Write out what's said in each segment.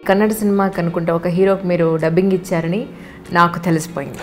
కన్నడ సినిమాకి అనుకుంటా ఒక హీరోకి మీరు డబ్బింగ్ ఇచ్చారని నాకు తెలిసిపోయింది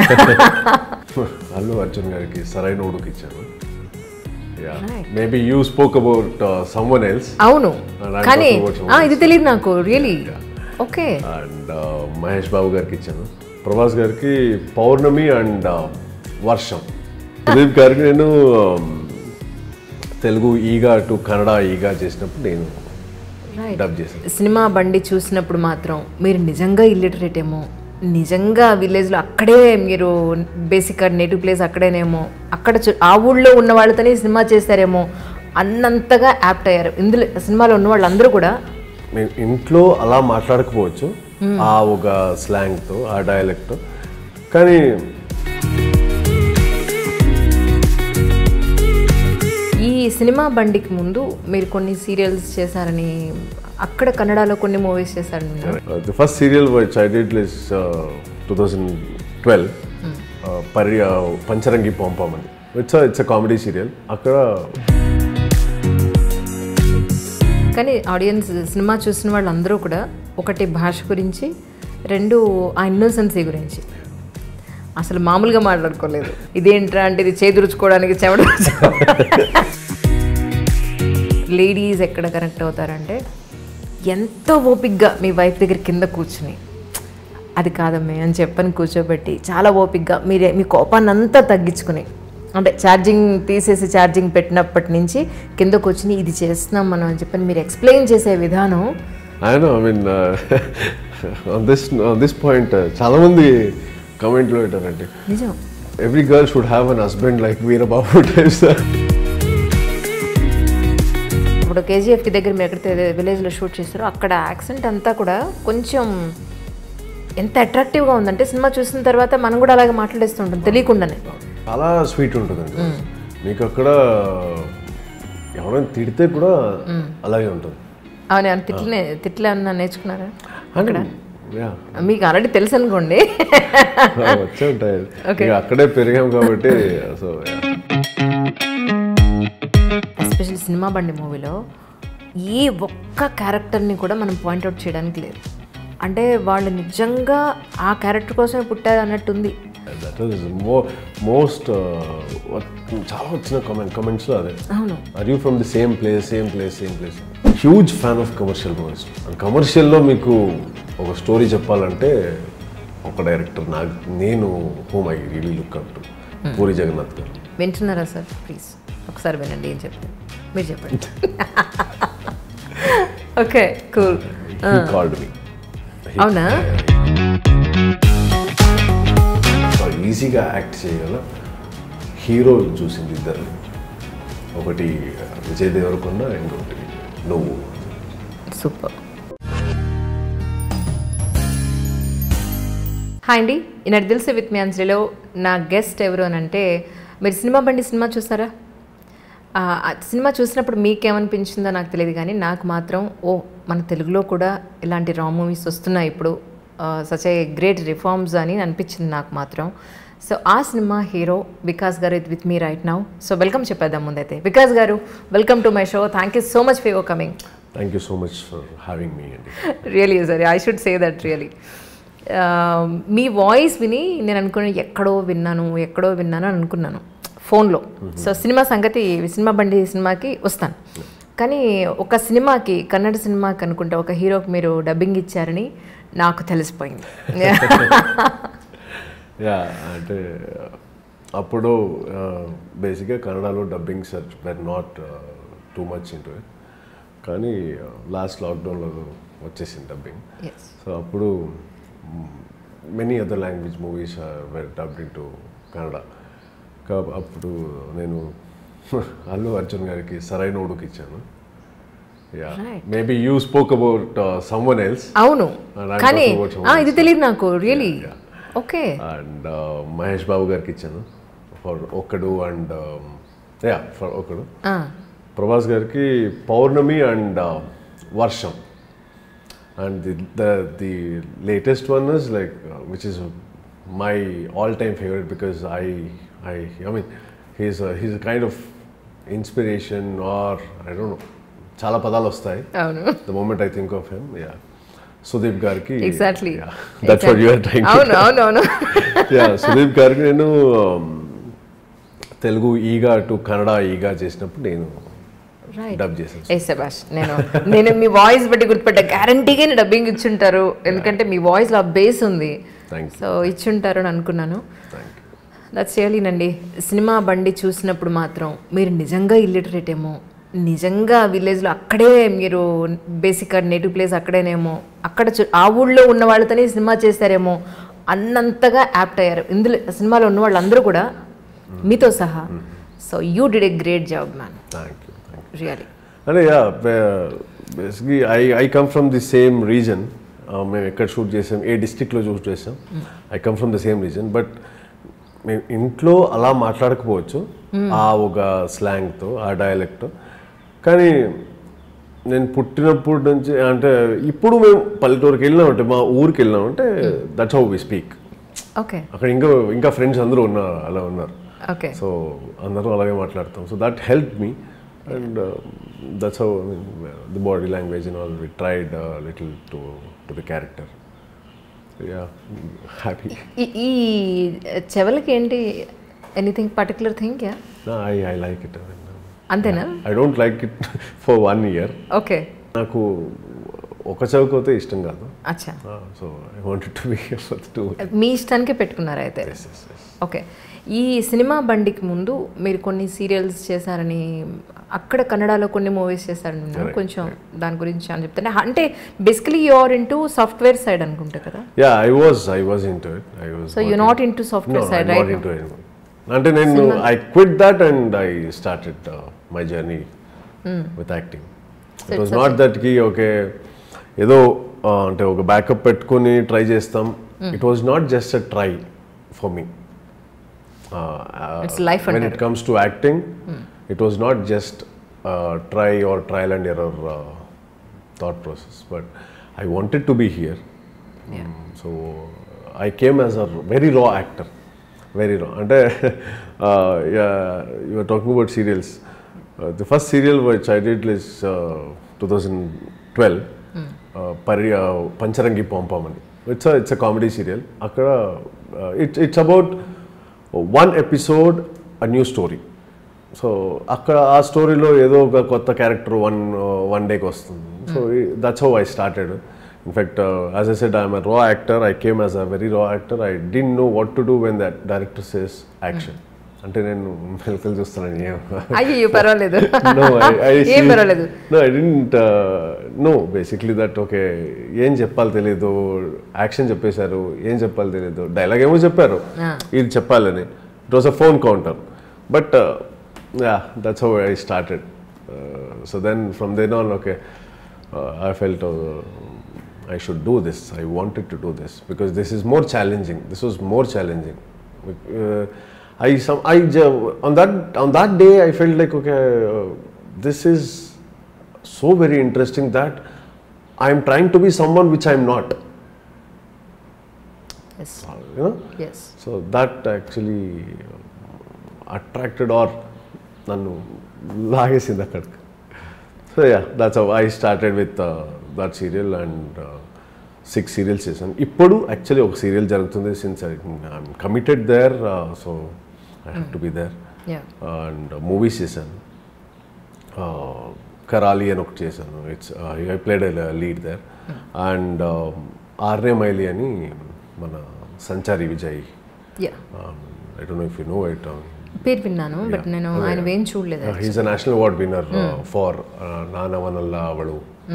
అల్లు అర్జున్ గారికి సరైన ఉడుకు ఇచ్చాను Right. Maybe you spoke about someone else అవును And I'm కానీ talking about someone ఆ, ఇది తెలియదు నాకు really okay and Mahesh Babu గారికి ఇచ్చాను ప్రభాస్ గారికి పౌర్ణమి అండ్ వర్షం సుదీప్ గారికి నేను um, తెలుగు ఈగా టు కన్నడ ఈగా చేసినప్పుడు నేను రైట్ డబ్ చేశాను సినిమా బండి చూసినప్పుడు మాత్రం మీరు నిజంగా ఇల్లిటరేట్ ఏమో నిజంగా విలేజ్లో అక్కడే మీరు బేసిక్గా నేటివ్ ప్లేస్ అక్కడేనేమో అక్కడ చు- ఆ ఊళ్ళో ఉన్న వాళ్ళతోనే సినిమా చేస్తారేమో అన్నంతగా యాప్ట్ అయ్యారు ఇందులో సినిమాలో ఉన్న వాళ్ళందరూ కూడా నేను ఇంట్లో అలా మాట్లాడకపోవచ్చు ఆ ఒక స్లాంగ్తో ఆ డైలెక్ట్తో కానీ ఈ సినిమా బండికి ముందు మీరు కొన్ని సీరియల్స్ చేశారని అక్కడ కన్నడలో కొన్ని మూవీస్ చేశారని విన్నాను. The first serial which I did is two thousand twelve పరి పంచరంగి పొంపం అని ఇట్స్ ఇట్స్ కామెడీ సీరియల్ అక్కడ కానీ ఆడియన్స్ సినిమా చూసిన వాళ్ళందరూ కూడా ఒకటి భాష గురించి రెండు ఆ ఇన్నోసెన్సీ గురించి అసలు మామూలుగా మాట్లాడుకోలేదు ఇదేంట్రా అంటే ఇది చేదురుచుకోవడానికి చెమట లేడీస్ ఎక్కడ కనెక్ట్ అవుతారంటే ఎంతో ఓపిక్గా మీ వైఫ్ దగ్గర కింద కూర్చుని అది కాదమ్మే అని చెప్పని కూర్చోబెట్టి చాలా ఓపిక్గా మీరే మీ కోపాన్ని అంతా తగ్గించుకుని అంటే ఛార్జింగ్ తీసేసి ఛార్జింగ్ పెట్టినప్పటి నుంచి కింద కూర్చుని ఇది చేస్తున్నాం మనం అని చెప్పని మీరు ఎక్స్ప్లెయిన్ చేసే విధానం ఆయన I mean on this on this point చాలా మంది కమెంట్లో పెట్టారంటే నిజం every girl should have an husband like Veerababu types ఇప్పుడు కేజీఎఫ్కి దగ్గర మీరు ఎక్కడైతే విలేజ్లో షూట్ చేస్తారో అక్కడ యాక్సెంట్ అంతా కూడా కొంచెం ఎంత అట్రాక్టివ్గా ఉందంటే సినిమా చూసిన తర్వాత మనం కూడా అలాగే మాట్లాడేస్తుంటాం తెలియకుండానే చాలా స్వీట్ ఉంటుందండి మీకు అక్కడ ఎవరైనా తిడితే కూడా అలాగే ఉంటుంది అవును ఏమన్నా తిట్లనే తిట్లే అన్న నేర్చుకున్నారా అంటే yeah, మీకు ఆల్రెడీ తెలుసు అనుకోండి వచ్చే ఉంటాయి ఇక అక్కడే పెరిగాం కాబట్టి సో ఎస్పెషల్లీ సినిమా బండి మూవీలో ఏ ఒక్క క్యారెక్టర్ని కూడా మనం పాయింట్అవుట్ చేయడానికి లేదు అంటే వాళ్ళు నిజంగా ఆ క్యారెక్టర్ కోసమే పుట్టారు అన్నట్టుంది దట్ ఈస్ మో మోస్ట్ చాలా వచ్చిన కామెంట్ కమెంట్స్లో అదే అవును are you from the same place same place same place huge fan of commercial movies and కమర్షియల్లో మీకు ఒక స్టోరీ చెప్పాలంటే ఒక డైరెక్టర్ నాకు నేను home I really look up to Puri Jagannadh గారు వింటున్నారా సార్ ప్లీజ్ ఒకసారి వినండి ఏం చెప్తాను మీరు చెప్పండి okay cool he called me అవునా ఈజీగా యాక్ట్ చేయగల హీరో చూసింది ఇద్దరు ఒకటి విజయ్ దేవరకొండ ఇంకొకటి నువ్వు సూపర్ హాయ్ అండి ఈనాడు దిల్సే విత్ మీ అంజలిలో నా గెస్ట్ ఎవరు అని అంటే మీరు సినిమా బండి సినిమా చూసారా ఆ, ఆ సినిమా చూసినప్పుడు మీకేమనిపించిందో నాకు తెలియదు కానీ నాకు మాత్రం ఓ మన తెలుగులో కూడా ఇలాంటి రా మూవీస్ వస్తున్నాయి ఇప్పుడు సచ్ ఏ గ్రేట్ రిఫార్మ్స్ అని అనిపించింది నాకు మాత్రం సో ఆ సినిమా హీరో వికాస్ గారు ఇది with me right now so welcome చెప్పేద్దాం ముందైతే వికాస్ గారు welcome to my show thank you so much for your coming thank you so much for having me అండి really sorry I should say that really మీ voice విని నేను అనుకుని ఎక్కడో విన్నాను ఎక్కడో విన్నాను అని అనుకున్నాను ఫోన్లో సో సినిమా సంగతి సినిమా బండి సినిమాకి వస్తాను కానీ ఒక సినిమాకి కన్నడ సినిమాకి అనుకుంటా ఒక హీరోకి మీరు డబ్బింగ్ ఇచ్చారని నాకు తెలిసిపోయింది యా అంటే అప్పుడు బేసిక్గా కన్నడలో dubbing search were not too much into it కానీ లాస్ట్ లాక్డౌన్లో వచ్చేసింది డబ్బింగ్ ఎస్ సో అప్పుడు many other language movies were dubbed into Kannada కా- అప్పుడు నేను అల్లు అర్జున్ గారికి సరైన ఉడుకు ఇచ్చాను yeah Right. Maybe you spoke about someone else అవును And I'm కానీ talking about someone ఆ, ఇది తెలియదు నాకు really Yeah. Okay and Mahesh Babu గారికి ఇచ్చాను ఫర్ ఒక్కడు and yeah for Okkadu Prabhas గారికి Pournami and Varsham and the the the latest one is like which is my all time favourite because I I I mean he's he's kind of inspiration or I don't know చాలా పదాలు వస్తాయి అవును the moment I think of him yeah Sudeep గారికి exactly that's what you are trying అవును అవును అవును yeah Sudeep గారికి నేను um, తెలుగు ఈగా టు కన్నడ ఈగా చేసినప్పుడు నేను రైట్ డబ్ చేశాను ఏ శబాష్ నేను నేను మీ వాయిస్ బట్టి గుర్తుపడ్డా గ్యారంటీగా డబ్బింగ్ ఇచ్చుంటారు ఎందుకంటే మీ వాయిస్లో ఆ బేస్ ఉంది థ్యాంక్ సో ఇచ్చుంటారు అని అనుకున్నాను థ్యాంక్ యూ దట్స్ రియలీనండి సినిమా బండి చూసినప్పుడు మాత్రం మీరు నిజంగా ఇల్లిటరేట్ ఏమో నిజంగా విలేజ్లో అక్కడే మీరు బేసిక్ నేటివ్ ప్లేస్ అక్కడేనేమో అక్కడ చూ- ఆ ఊళ్ళో ఉన్న వాళ్ళతోనే సినిమా చేశారేమో అన్నంతగా యాప్ట్ అయ్యారు ఇందులో సినిమాలో ఉన్న వాళ్ళందరూ కూడా మీతో సహా so you did a great job man thank you thank you really అంటే yeah basically I I come from the same reason మేము ఎక్కడ షూట్ చేసాం ఏ డిస్టిక్లో షూట్ చేసాం I come from the same reason but మేము ఇంట్లో అలా మాట్లాడకపోవచ్చు ఆ ఒక స్లాంగ్తో ఆ డైలెక్ట్తో కానీ నేను పుట్టినప్పటి నుంచి అంటే ఇప్పుడు మేము పల్లెటూరుకి వెళ్ళినామంటే మా ఊరికి వెళ్ళినామంటే that's how we speak okay అక్కడ ఇంకా ఇంకా ఫ్రెండ్స్ అందరూ ఉన్నారు అలా ఉన్నారు ఓకే సో అందరూ అలాగే మాట్లాడతాం so that help me and that's how the body language and all we tried little to to the character yeah happy ఈ- ఈ చెవులకి ఏంటి anything particular thing yeah I I like it అంతేనా I don't like it for one year okay నాకు ఒక చౌకపోతే ఇష్టం కాదు అచ్చా so I wanted to be for too మీ ఇష్టానికే పెట్టుకున్నారు అయితే ఓకే ఈ సినిమా బండికి ముందు మీరు కొన్ని సీరియల్స్ చేశారని అక్కడ కన్నడలో కొన్ని మూవీస్ చేశారని విన్నాను. కొంచెం దాని గురించి అని చెప్తాను అంటే basically you are into software side అనుకుంటా కదా yeah I was I was into it I was so you not into software No, side I'm not right into it. అంటే నేను I quit that and I started my journey with acting it was not that కి okay ఏదో uh, అంటే ఒక backup పెట్టుకొని try చేస్తాం it was not just a try for me It's life when under it comes to acting it was not just uh, try or trial and error uh, thought process but i wanted to be here Yeah. Mm, so i came as a very raw actor very raw and uh, yeah you were talking about serials uh, the first serial which i did is uh, 2012 uh, పరి పంచరంగి పోంపామని it's it's a comedy serial అక్కడ it's it's about one episode a new story so అక్కడ ఆ స్టోరీలో ఏదో ఒక కొత్త క్యారెక్టర్ వన్ వన్ డేకి వస్తుంది so that's how I started in fact as I said I'm a raw actor I came as a very raw actor I didn't know what to do when that director says action అంటే నేను మెలకలు చూస్తున్నాను ఏం అయ్యో పర్వాలేదు no, I, I ఏం see- పర్వాలేదు No, I didn't uh, know basically that okay ఏం చెప్పాలి తెలియదు యాక్షన్ చెప్పేశారు ఏం చెప్పాలి తెలియదు డైలాగ్ ఏమో చెప్పారు Ah. ఇది చెప్పాలని it was a phone counter but yeah that's how I started so then from then on okay I felt I should do this I wanted to do this because this is more challenging this was more challenging I some I ju- on that on that day I felt like okay uh, this is so very interesting that I am trying to be someone which I am not as you know as so that actually attracted or నన్ను లాగేసింది అక్కడికి so yeah that's I started with that serial and six serials చేశాను ఇప్పుడు actually ఒక serial జరుగుతుంది since I'm committed there so I have to be there yeah and movies చేశాను కరాలి అని ఒకటి చేశాను it's I played lead there and ఆర్నే మైలి అని మన Sanchari Vijay yeah I don't know if you no it పేరు విన్నాను బట్ నేను ఆయన ఏం చూడలేదు he's a national award winner for నానవనల్ల అవಳು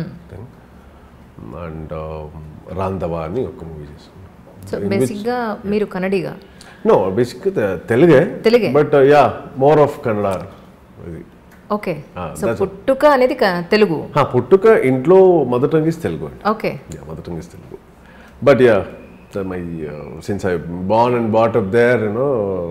అండ్ రాందవా అని ఒక మూవీ చేశాను సో బేసిక్గా మీరు కన్నడిగా నో బేసిక్ తెలుగే తెలుగే. But yeah more of Kannada ఇది ఓకే Ah, సో that's- పుట్టుక అనేది క- తెలుగు హా, పుట్టుక ఇంట్లో మదర్ టంగ్ ఇస్ తెలుగు అండి okay yeah mother tongue is Telugu but yeah my since I born and brought up there you know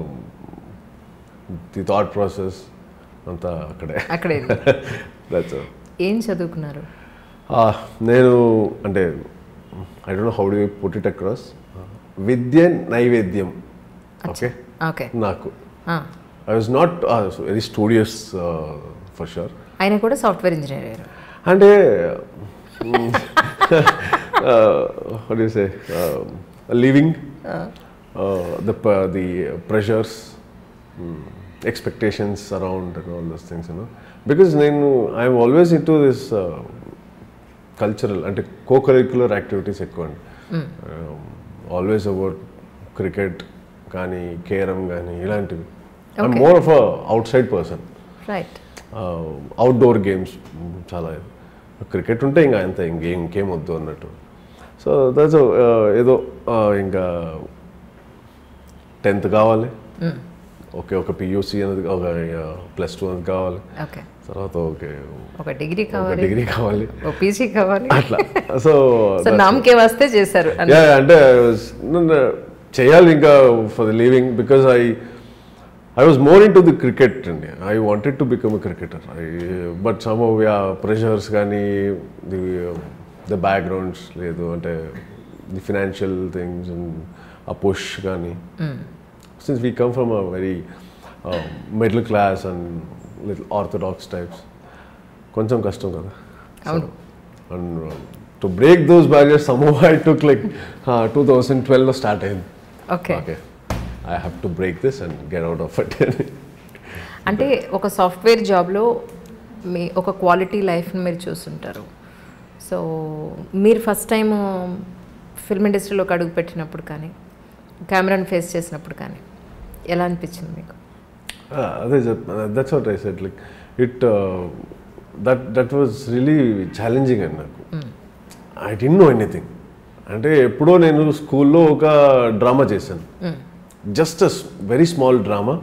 the thought process అంతా అక్కడే అక్కడే దట్స్ ఏం చదువుకున్నారు నేను అంటే I don't know how do put it across విద్య నైవేద్యం ఓకే ఓకే నాకు I was not very studious for sure ఆయన కూడా సాఫ్ట్వేర్ ఇంజనీర్ అయ్యారు అంటే what do you say? Um, leaving uh, the p- the pressures, mm, expectations around and all those things, you know. Because నేను I'm always into this cultural అంటే co curricular activities ఎక్కువ అండి always about cricket కానీ carrom కానీ ఇలాంటివి I'm more of a outside person right outdoor games చాలా cricket ఉంటే ఇంకా అంత ఇంకేం ఇంకేం వద్దు అన్నట్టు సో దట్స్ ఏదో uh, ఇంకా టెన్త్ కావాలి ఓకే ఒక పియూసీ అనేది ఒక ప్లస్ టూ అనేది కావాలి ఓకే తర్వాత ఓకే ఒక డిగ్రీ ఒక కావాలి డిగ్రీ కావాలి ఓ పీజీ కావాలి అట్లా సో సో నామకే వస్తే చేశారు యా అంటే I was- నన్ను చేయాలి ఇంకా for the living because I I was more into the cricket అండి I wanted to become a cricketer I but some yeah pressures కానీ ది ద బ్యాక్గ్రౌండ్స్ లేదు అంటే ది ఫినాన్షియల్ థింగ్స్ ఆ push కానీ since we come from a very middle class and little orthodox types కొంచెం కష్టం కదా అవును. And to break those barriers some I took like two thousand ట్వెల్వ్లో స్టార్ట్ అయింది okay okay I have to break this and get out of it అంటే ఒక software జాబ్లో మీ ఒక క్వాలిటీ లైఫ్ని మీరు చూస్తుంటారు సో మీరు ఫస్ట్ టైం ఫిల్మ్ ఇండస్ట్రీలోకి అడుగు పెట్టినప్పుడు కానీ కెమెరాని ఫేస్ చేసినప్పుడు కానీ ఎలా అనిపించింది మీకు అదే that's what I said like it that that was really challenging అండి నాకు ఐ డి నో ఎనీథింగ్ అంటే ఎప్పుడో నేను స్కూల్లో ఒక డ్రామా చేశాను just a very small drama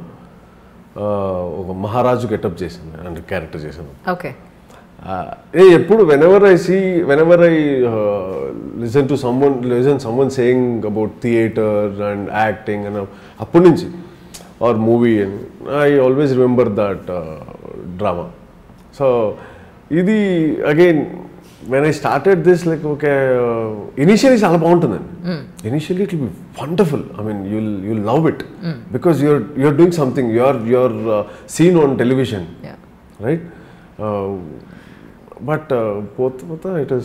ఒక మహారాజు గెటప్ చేశాను అంటే క్యారెక్టర్ చేశాను ఓకే ఏ ఎప్పుడు whenever I see whenever I listen to someone listen someone saying about theatre and acting and అప్పటి నుంచి or movie and I always remember that drama so ఇది again when I started this like okay initially చాలా బాగుంటుందండి initially it be wonderful I mean you'll you'll love it because you're you're doing something you're you're seen on television Yeah. right? Uh, but uh, both, both uh, it is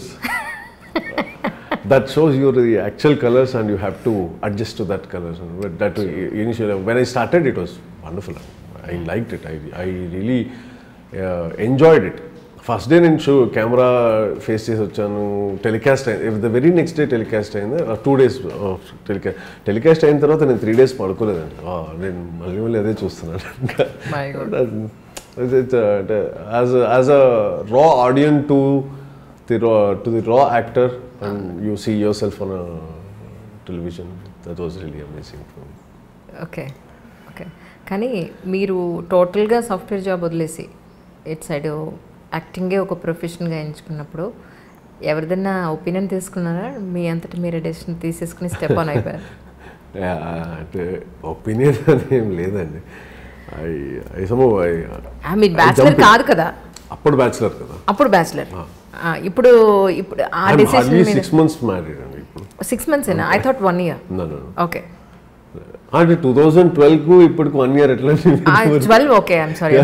that shows you the actual colors and you have to adjust to that colors. And But that initially, when I started, it was wonderful. I liked it. I, I really uh, enjoyed it. First day నేను షూ camera face చేసి వచ్చాను telecast అయింది the very next day telecast అయింది two days telecast telecast అయిన తర్వాత నేను three days పడుకోలేదండి ఆ, నేను మళ్ళీ మళ్ళీ అదే చూస్తున్నాను My God. It's, it's, uh, the- as a, as a raw audience to the raw to the raw actor, and you see yourself on a television. That was really amazing for me. Okay okay కానీ మీరు టోటల్గా software job వదిలేసి it side యాక్టింగే ఒక ప్రొఫెషన్గా ఎంచుకున్నప్పుడు ఎవరిదన్నా opinion తీసుకున్నారా మీ అంతటి మీరే డెసిషన్ తీసేసుకుని స్టెప్ ఆన్ అయిపోయారు Yeah, అంటే ఒపీనియన్ అని ఏం లేదండి ఐ ఐ సమో ఐ ఆ, మీరు బ్యాచిలర్ కాదు కదా అప్పుడు బ్యాచులర్ కదా అప్పుడు బ్యాచిలర్ ఇప్పుడు ఇప్పుడు ఆ hardly decision six months married అండి ఇప్పుడు సిక్స్ మంత్స్ ఏనా ఐ థాట్ వన్ ఇయర్ నన్ను ఓకే అంటే టూ థౌజండ్ ట్వెల్వ్కు ఇప్పటికి వన్ ఇయర్ ఎట్లా twelve okay I'm sorry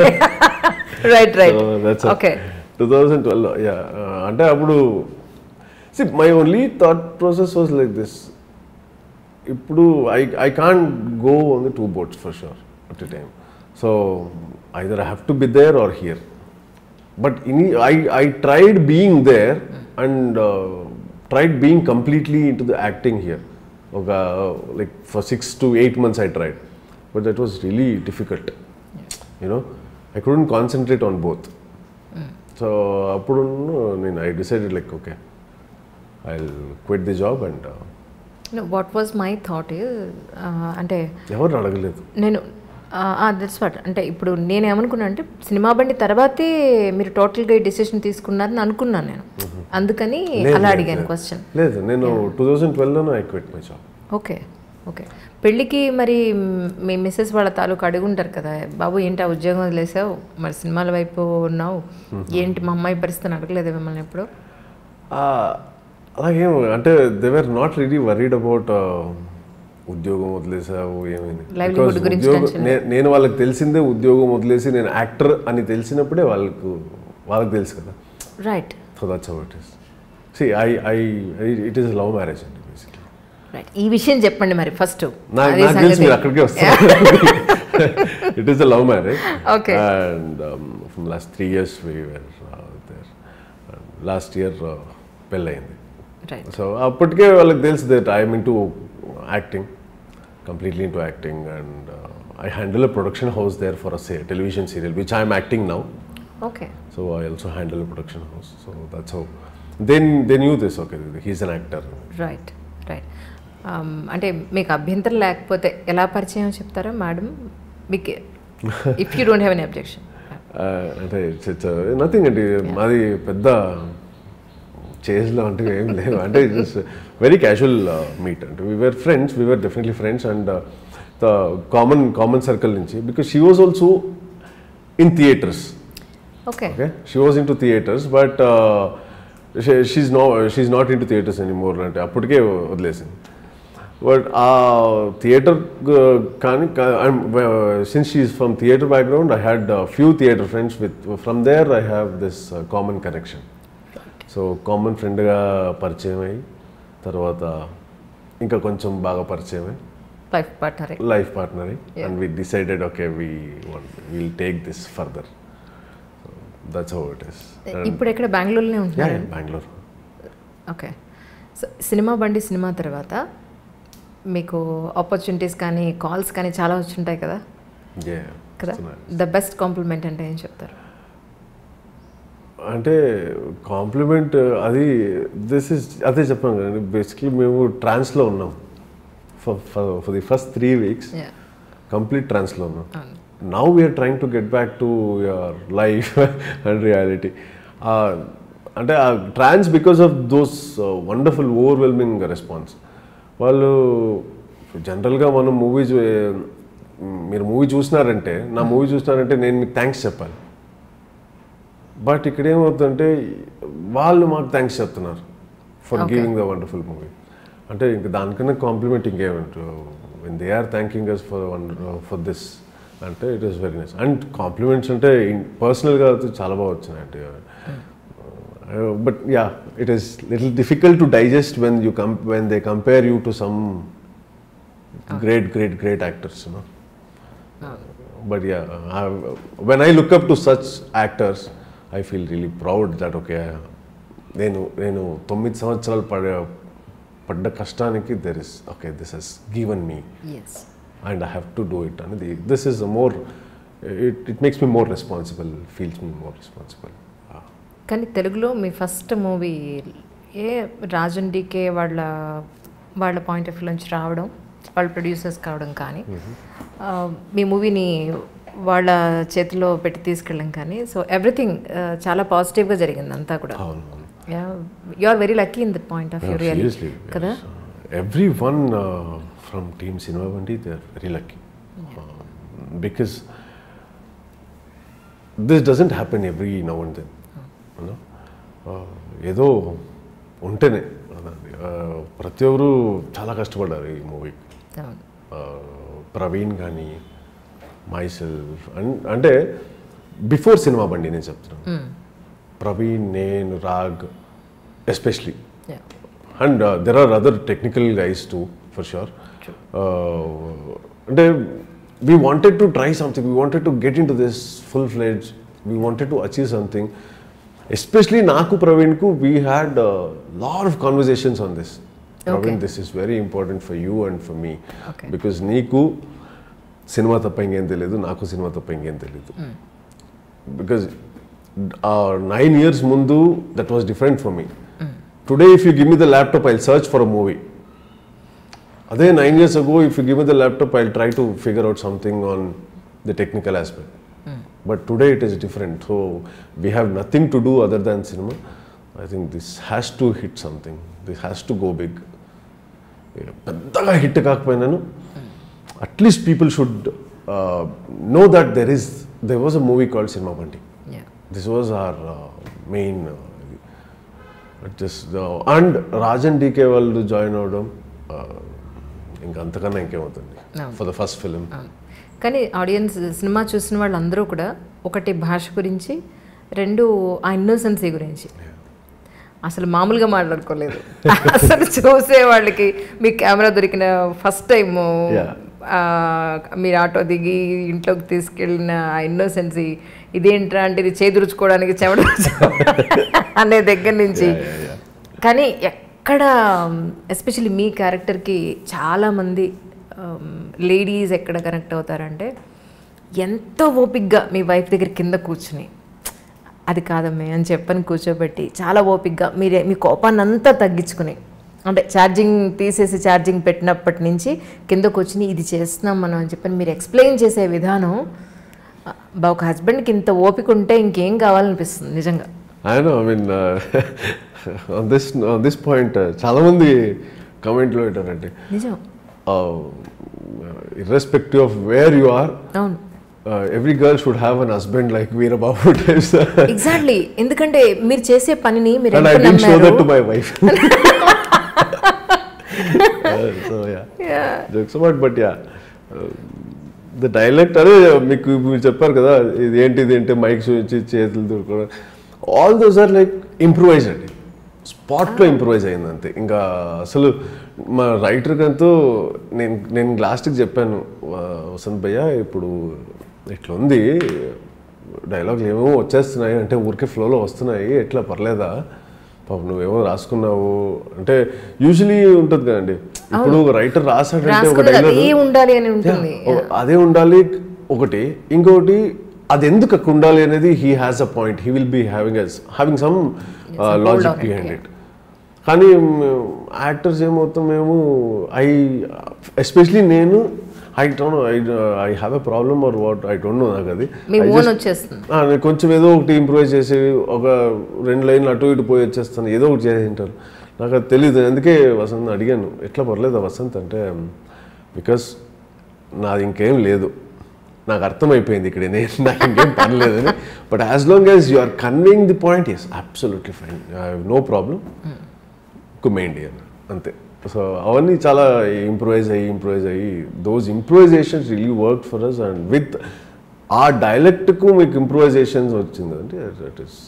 right right okay two thousand twelve yeah అంటే అప్పుడు see my only thought process was like this ఇప్పుడు I I can't go on the two boats for sure at a time so either I have to be there are here but in I I tried being there and tried being completely into the acting here ఒక like for six to eight months I tried but that was really difficult you know I couldn't concentrate on both so అప్పుడు నేను I decided like okay I quit the job and what was my thought అంటే ఎవరు అడగలేదు నేను that's what అంటే ఇప్పుడు నేను ఏమనుకున్నా అంటే సినిమా బండి తర్వాతే మీరు టోటల్గా ఈ డెసిషన్ తీసుకున్నారని అనుకున్నాను నేను అందుకని లేదు, అలా లేదు, అడిగాను లేదు. క్వశ్చన్ లేదు నేను టూ థౌజండ్ ట్వెల్వ్లోనే I quit my job okay okay పెళ్ళికి మరి మ్, మీ మిస్సెస్ వాళ్ళ తాలూకు అడుగుంటారు కదా బాబు ఏంటి ఆ ఉద్యోగం వదిలేసావు మరి సినిమాల వైపు ఉన్నావు ఏంటి మా అమ్మాయి పరిస్థితిని అడగలేదు మిమ్మల్ని ఎప్పుడు అలాగేం అంటే they were not really worried about ఉద్యోగం వదిలేసావు ఏమైంది Livelihood Because గురించి ఉద్యోగం- tension నే- నేను వాళ్ళకి తెలిసిందే ఉద్యోగం వదిలేసి నేను యాక్టర్ అని తెలిసినప్పుడే వాళ్ళకు వాళ్ళకి తెలుసు కదా right so that's how it is see I I it is love marriage అండి బేసిక్లీ రైట్ ఈ విషయం చెప్పండి మరి ఫస్ట్ నాకు నాకు తెలిసి మీరు అక్కడికే వస్తారు it is the love marriage Okay. And from last three years we were there last year పెళ్ళయింది రైట్ సో అప్పటికే వాళ్ళకి తెలుసు that I'm into acting completely into acting and I handle a production house there for a television serial which I'm acting now okay so I also handle a production house so that's how then then you this okay he's an actor right right అంటే మీకు అభ్యంతరం లేకపోతే ఎలా పరిచయం చెప్తారా madam మీకు if you don't have an objection అంటే nothing అండి మాది పెద్ద చేజ్లో అంటే ఏం లేదు అంటే జస్ట్ వెరీ క్యాజువల్ మీట్ అంటే we are friends we are definitely friends and the common common circle నుంచి because she was also in theatres okay okay she was into theaters but uh, she, she's no she's not into theaters anymore అంటే అప్పటికే వదిలేసింది but ఆ theatre కానీ since she's from theatre background I had few theatre friends with from there I have this common connection so common ఫ్రెండ్గా పరిచయం అయ్యి తర్వాత ఇంకా కొంచెం బాగా పరిచయం అయ్యి లైఫ్ పార్ట్నరే life partner and we decided okay we will take this further that's how it is ఇప్పుడు ఎక్కడ బెంగళూరులోనే ఉంటున్నారు Bengaluru okay so Cinema Bandi cinema తర్వాత మీకు ఆపర్చునిటీస్ కానీ కాల్స్ కానీ చాలా వచ్చుంటాయి కదా Yeah. కదా So nice. The best compliment అంటే ఏం చెప్తారు అంటే కాంప్లిమెంట్ అది దిస్ ఇస్ అదే చెప్పాను కదండి బేసిక్లీ మేము ట్రాన్స్లో ఉన్నాం for for the first three weeks Yeah. Complete ట్రాన్స్లో ఉన్నాం అవును. Now we are trying to get back to your life and reality అంటే ఆ trance because of those wonderful overwhelming response వాళ్ళు జనరల్గా మనం మూవీ మీరు మూవీ చూసినారంటే నా మూవీ చూసినారంటే నేను మీకు థ్యాంక్స్ చెప్పాలి బట్ ఇక్కడ ఏమవుతుందంటే వాళ్ళు మాకు థ్యాంక్స్ చెప్తున్నారు for Okay. Giving the wonderful movie అంటే ఇంక దానికన్నా కాంప్లిమెంట్ ఇంకేమంటారు when they are thanking us for one for this అంటే it is very nice and compliments అంటే పర్సనల్గా అయితే చాలా బాగా వచ్చినాయి అంటే but yeah it is little difficult to digest when you come when they compare you to some great great great actors you know but yeah I, when i look up to such actors i feel really proud that okay నేను నేను తొమ్మిది సంవత్సరాలు పడ పడ్డ కష్టానికి there is okay this he's given me yes and I have to do it అనేది this is more it it makes me more responsible feels me more responsible కానీ తెలుగులో మీ ఫస్ట్ మూవీ ఏ రాజన్ డీకే వాళ్ళ వాళ్ళ పాయింట్ ఆఫ్ వ్యూ నుంచి రావడం వాళ్ళ ప్రొడ్యూసర్స్ కావడం కానీ ఆ, మీ మూవీని వాళ్ళ చేతిలో పెట్టి తీసుకెళ్ళడం కానీ సో ఎవ్రీథింగ్ చాలా పాజిటివ్గా జరిగింది అంతా కూడా అవును అవును you are very lucky in that point of view real seriously కదా everyone from team Cinema Bandi they are very lucky because this doesn't happen every now and then ఏదో ఉంటేనే అదండి Uh, ప్రతి ఒక్కరు చాలా కష్టపడ్డారు ఈ మూవీ అవును ప్రవీణ్ కానీ మైసెల్ఫ్ అంటే బిఫోర్ సినిమా బండి నేను చెప్తున్నాను ప్రవీణ్ నేను రాగ్ especially Yeah. And there are other technical guys too for sure అంటే we wanted to try something we wanted to get into this full fledge we wanted to achieve something especially నాకు ప్రవీణ్కు we had lot of conversations on this Praveen this is very important for you and for me Okay. Because నీకు cinema తప్ప ఇంకేం తెలియదు నాకు cinema తప్ప ఇంకేం తెలియదు బికాజ్ నైన్ ఇయర్స్ ముందు that was different for me today if you give me the laptop I search for a movie అదే nine years ago if you give me the laptop I try to figure out something on the technical aspect but today it is different so we have nothing to do other than cinema I think this has to hit something this has to go big పెద్దగా hit కాకపోయినాను at least people should know that there is there was a movie called Cinema Bandi Yeah. This was our main just and Raj and DK వాళ్ళు join అవడం uh, ఇంకా అంతకన్నా ఇంకేమవుతుంది అవును. For the first film అవును. కానీ audience cinema చూసిన వాళ్ళందరూ కూడా ఒకటి భాష గురించి రెండు ఆ ఇన్నోసెన్సీ గురించి అసలు మామూలుగా మాట్లాడుకోలేదు అసలు చూసే వాళ్ళకి మీ కెమెరా దొరికిన ఫస్ట్ టైం Yeah. మీరు ఆటో దిగి ఇంట్లోకి తీసుకెళ్ళిన ఆ ఇన్నోసెన్సీ ఇదేంట్రా అంటే ఇది చేదురుచుకోవడానికి చెమట అనే దగ్గర నుంచి కానీ ఎక్కడ ఎస్పెషల్లీ మీ క్యారెక్టర్కి చాలామంది లేడీస్ ఎక్కడ కనెక్ట్ అవుతారంటే ఎంతో ఓపిక్గా మీ వైఫ్ దగ్గర కింద కూర్చుని అది కాదమ్మే అని చెప్పని కూర్చోబెట్టి చాలా ఓపిక్గా మీరే మీ కోపాన్ని అంతా తగ్గించుకుని అంటే ఛార్జింగ్ తీసేసి ఛార్జింగ్ పెట్టినప్పటి నుంచి కింద కూర్చుని ఇది చేస్తున్నాం మనం అని చెప్పని మీరు ఎక్స్ప్లెయిన్ చేసే విధానం బా ఒక హస్బెండ్కి ఇంత ఓపిక ఉంటే ఇంకేం కావాలనిపిస్తుంది నిజంగా I know. I mean, uh, on this on this point, uh, చాలా మంది కమెంట్లో పెట్టారంటే నిజం irrespective of where you are అవును every girl should have an husband like Veerababu types exactly ఎందుకంటే మీరు చేసే పనిని మీరు అండ్ ఐ ఎంత డెంట్ షో దట్ నమ్మారు to my wife so yeah jokes about but yeah the dialect అదే మీకు మీరు చెప్పారు కదా ఇది ఏంటి ఇది ఏంటి మైక్ చూపించి చేతులు దూరుకోవడం all those are like improvise అండి స్పాట్లో ఇంప్రూవైజ్ అయింది అంతే ఇంకా అసలు మా రైటర్కి అంతా నేను నేను లాస్ట్కి చెప్పాను "ఆ, వసంత్ భయ్య ఇప్పుడు ఇట్లా ఉంది డైలాగులు ఏమేమో వచ్చేస్తున్నాయి అంటే ఊరికే ఫ్లోలో వస్తున్నాయి ఎట్లా పర్లేదా పాపం నువ్వేమో రాసుకున్నావు అంటే యూజువలీ ఉంటుంది కదండి ఇప్పుడు రైటర్ రాసాడంటే ఒక రాసుకున్నది డైలాగ్ అదే ఉండాలి అని ఉంటుంది అదే ఉండాలి ఒకటి ఇంకొకటి అది ఎందుకు అక్కడ ఉండాలి అనేది he has a point he will be having having some logic behind it కానీ యాక్టర్స్ ఏమవుతాం మేము ఐ ఎస్పెషలీ నేను I don't I I have a problem or what I don't know నాకు అది మీ I ఓన్ just- వచ్చేస్తుంది ఆ, నేను కొంచెం ఏదో ఒకటి ఇంప్రూవైజ్ చేసి ఒక రెండు లైన్లు అటు ఇటు పోయి వచ్చేస్తాను ఏదో ఒకటి చేసి ఉంటాను నాకు అది తెలియదు అందుకే వసంత్ అడిగాను ఎట్లా పర్లేదా వసంత్ అంటే బికాస్ నాది ఇంకేం లేదు నాకు అర్థమైపోయింది ఇక్కడ నేను నాకు ఇంకేం పని లేదని but as long as you are convincing the point yes absolutely fine I have no problem కుమ్మేయండి అని అంతే సో అవన్నీ చాలా ఇంప్రూవైజ్ అయ్యి ఇంప్రూవైజ్ అయ్యి those improvisations really work for us and with ఆ డైలెక్ట్కు మీకు ఇంప్రూవైజేషన్స్ వచ్చింది అంటే దట్ ఇస్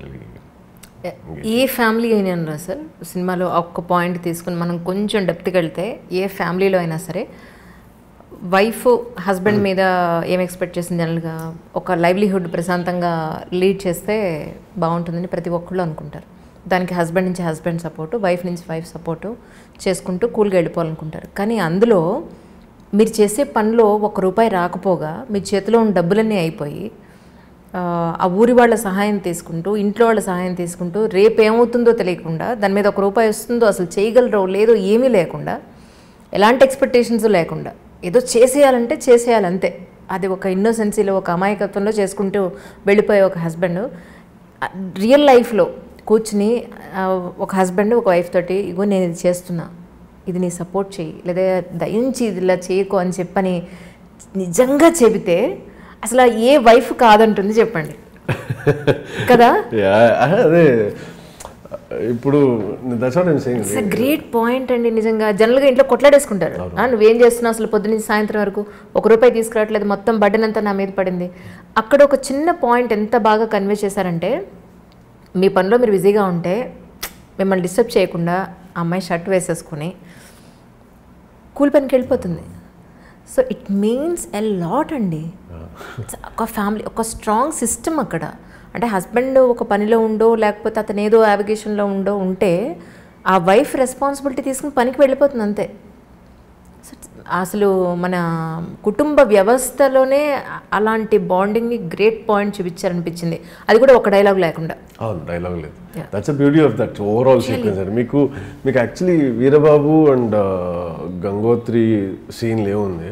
ఏ ఫ్యామిలీ అయినా రా సార్ సినిమాలో ఒక్క పాయింట్ తీసుకుని మనం కొంచెం డెప్త్కి వెళ్తే ఏ ఫ్యామిలీలో అయినా సరే వైఫ్ హస్బెండ్ మీద ఏం ఎక్స్పెక్ట్ చేసింది జనరల్గా ఒక లైవ్లీహుడ్ ప్రశాంతంగా లీడ్ చేస్తే బాగుంటుందని ప్రతి ఒక్కళ్ళు అనుకుంటారు దానికి హస్బెండ్ నుంచి హస్బెండ్ సపోర్టు వైఫ్ నుంచి వైఫ్ సపోర్టు చేసుకుంటూ కూల్గా వెళ్ళిపోవాలనుకుంటారు కానీ అందులో మీరు చేసే పనిలో ఒక రూపాయి రాకపోగా మీ చేతిలో ఉన్న డబ్బులన్నీ అయిపోయి ఆ, ఆ ఊరి వాళ్ళ సహాయం తీసుకుంటూ ఇంట్లో వాళ్ళ సహాయం తీసుకుంటూ రేపు ఏమవుతుందో తెలియకుండా దాని మీద ఒక రూపాయి వస్తుందో అసలు చేయగలరో లేదో ఏమీ లేకుండా ఎలాంటి ఎక్స్పెక్టేషన్స్ లేకుండా ఏదో చేసేయాలంటే చేసేయాలి అంతే అది ఒక ఇన్నోసెన్సీలో ఒక అమాయకత్వంలో చేసుకుంటూ వెళ్ళిపోయే ఒక హస్బెండ్ రియల్ లైఫ్లో కూర్చుని ఆ, ఒక హస్బెండ్ ఒక వైఫ్ తోటి ఇగో నేను ఇది చేస్తున్నా ఇది నీ సపోర్ట్ చేయి లేదా దయించి ఇది ఇలా చేయకు అని చెప్పని నిజంగా చెబితే అసలు ఆ ఏ వైఫ్ కాదంటుంది చెప్పండి కదా అదే ఇప్పుడు that's what I'm saying it's a great point అండి నిజంగా జనరల్గా ఇంట్లో కొట్లాడేసుకుంటారు ఆ, నువ్వేం చేస్తున్నావు అసలు పొద్దున్న నుంచి సాయంత్రం వరకు ఒక రూపాయి తీసుకురావట్లేదు మొత్తం బడ్డన్ అంతా నా మీద పడింది అక్కడ ఒక చిన్న పాయింట్ ఎంత బాగా కన్వే చేశారంటే మీ పనిలో మీరు బిజీగా ఉంటే మిమ్మల్ని డిస్టర్బ్ చేయకుండా ఆ అమ్మాయి షర్ట్ వేసేసుకుని కూల్ పనికి వెళ్ళిపోతుంది so it means a lot అండి It's ఒక ఫ్యామిలీ ఒక స్ట్రాంగ్ సిస్టమ్ అక్కడ అంటే హస్బెండ్ ఒక పనిలో ఉండో లేకపోతే అతను ఏదో యావిగేషన్లో ఉండో ఉంటే ఆ వైఫ్ రెస్పాన్సిబిలిటీ తీసుకుని పనికి వెళ్ళిపోతుంది అంతే So, అసలు మన కుటుంబ వ్యవస్థలోనే అలాంటి బాండింగ్ని గ్రేట్ పాయింట్ చూపించారనిపించింది అది కూడా ఒక డైలాగ్ లేకుండా అవును డైలాగ్ లేదు that's a beauty of that overall sequence అండి మీకు మీకు యాక్చువల్లీ వీరబాబు అండ్ గంగోత్రి సీన్లు ఏముంది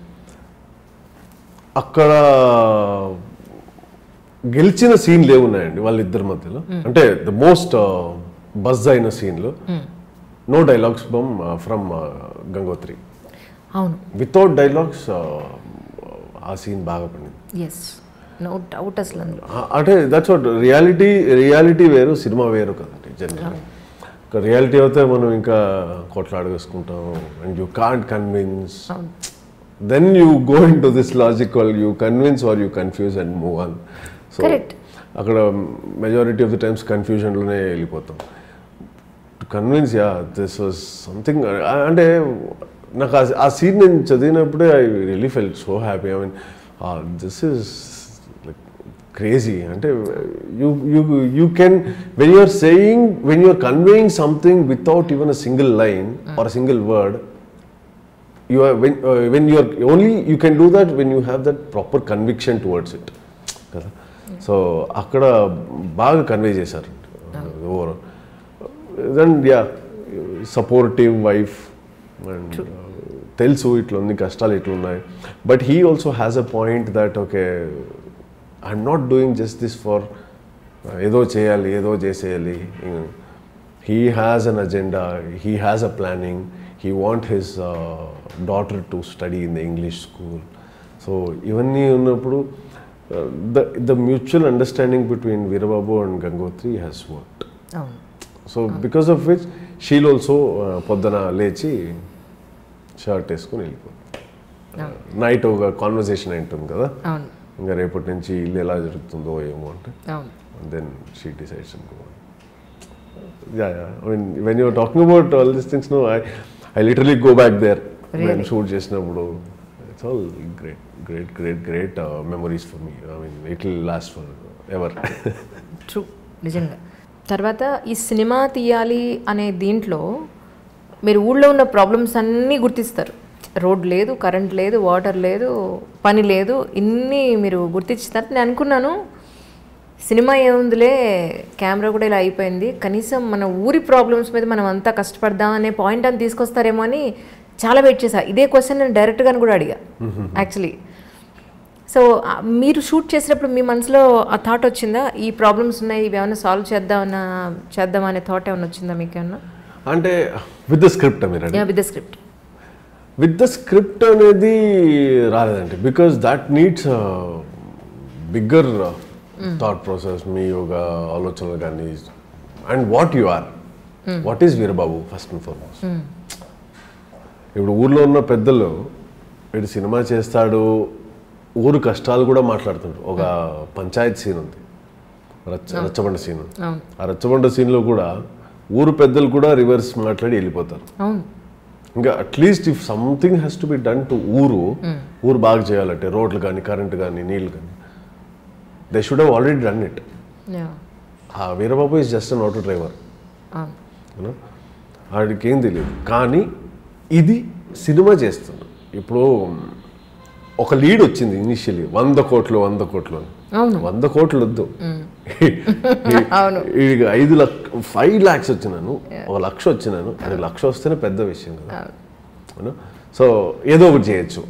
అక్కడ గెలిచిన సీన్లు ఏమున్నాయండి వాళ్ళిద్దరి మధ్యలో అంటే ద మోస్ట్ బజ్ అయిన సీన్లు no dialogues from from Gangothri అవును వితౌట్ డైలాగ్స్ ఆ సీన్ బాగా పడింది ఎస్ నో డౌట్ అసలు అందులో ఆ, అంటే దట్స్ వాట్ రియాలిటీ రియాలిటీ వేరు సినిమా వేరు కదండి జనరల్ రియాలిటీ అయితే మనం ఇంకా కొట్లాడవేసుకుంటాం and you can't convince then you go into this logical you convince or you confuse and move on so Correct. అక్కడ మెజారిటీ ఆఫ్ ది టైమ్స్ కన్ఫ్యూజన్లోనే వెళ్ళిపోతాం convince yeah this was something అంటే నాకు ఆ- ఆ సీన్ నేను చదివినప్పుడే I really felt so happy I mean this is like crazy అంటే you you you can when you're saying when you're conveying something without even a single line or a single word you are when uh, when you are only you can do that when you have that proper conviction towards it కదా so అక్కడ బాగా convey చేశారు over then yeah supportive wife and తెలుసు ఇట్లా ఉంది కష్టాలు ఇట్లా ఉన్నాయి but he also has a point that okay I'm not doing just this for ఏదో చేయాలి ఏదో చేసేయాలి he has an agenda he has a planning he want his daughter to study in the English school so ఇవన్నీ ఉన్నప్పుడు the the mutual understanding between Veerababu and Gangothri has worked అవును so because of which she'll also పొద్దున లేచి shirt వేసుకొని వెళ్ళిపోతుంది night ఒక conversation ఉంటుంది కదా అవును ఇంకా రేపటి నుంచి ఇల్లు ఎలా జరుగుతుందో ఏమో అంటే అవును then she decides and go yeah yeah I mean when you're talking about all this things no I I literally go back there నేను షూట్ చేసినప్పుడు it's all great great great great memories for me I mean it will last forever true నిజంగా తర్వాత ఈ cinema తీయాలి అనే దీంట్లో మీరు ఊళ్ళో ఉన్న ప్రాబ్లమ్స్ అన్నీ గుర్తిస్తారు రోడ్ లేదు కరెంట్ లేదు వాటర్ లేదు పని లేదు ఇన్ని మీరు గుర్తించిన నేను అనుకున్నాను సినిమా ఏముందిలే కెమెరా కూడా ఇలా అయిపోయింది కనీసం మన ఊరి ప్రాబ్లమ్స్ మీద మనం అంతా కష్టపడదాం అనే పాయింట్ అని తీసుకొస్తారేమో అని చాలా వెయిట్ చేశా ఇదే క్వశ్చన్ నేను డైరెక్ట్గా కూడా అడిగా యాక్చువల్లీ సో ఆ, మీరు షూట్ చేసేటప్పుడు మీ మనసులో ఆ థాట్ వచ్చిందా ఈ ప్రాబ్లమ్స్ ఉన్నాయి ఇవి ఏమైనా సాల్వ్ చేద్దామన్నా చేద్దామా అనే థాట్ ఏమైనా వచ్చిందా మీకు ఏమన్నా అంటే విత్ ద స్క్రిప్ట్ మీరు yeah with the script with the script అనేది రాలేదండి because that needs bigger thought process మీ యొక్క ఆలోచనలు కానీ and what you are what is Veerababu first and foremost ఇప్పుడు ఊర్లో ఉన్న పెద్దలు వీడు సినిమా చేస్తాడు ఊరు కష్టాలు కూడా మాట్లాడుతుంటారు ఒక పంచాయత్ సీన్ ఉంది రచ్చ రచ్చబండ సీన్ అవును ఆ రచ్చబండ సీన్లో కూడా ఊరు పెద్దలు కూడా రివర్స్ మాట్లాడి వెళ్ళిపోతారు అవును ఇంకా at least if something has to be done to ఊరు ఊరు బాగా చేయాలంటే రోడ్లు కానీ కరెంట్ కానీ నీళ్ళు కానీ they should have already done it yeah ఆ Veerababu is just an auto driver అవును యూనో వాడికి ఏం తెలియదు కానీ ఇది సినిమా చేస్తుంది ఇప్పుడు ఒక లీడ్ వచ్చింది ఇనిషియలీ వంద కోట్లు వంద కోట్లు అని అవును వంద కోట్లు వద్దు అవును. వీడికి ఐదు లక్ష ఫైవ్ ల్యాక్స్ వచ్చినాను ఒక లక్ష వచ్చినాను అది లక్ష వస్తేనే పెద్ద విషయం కదా అవును సో ఏదో ఒకటి చేయొచ్చు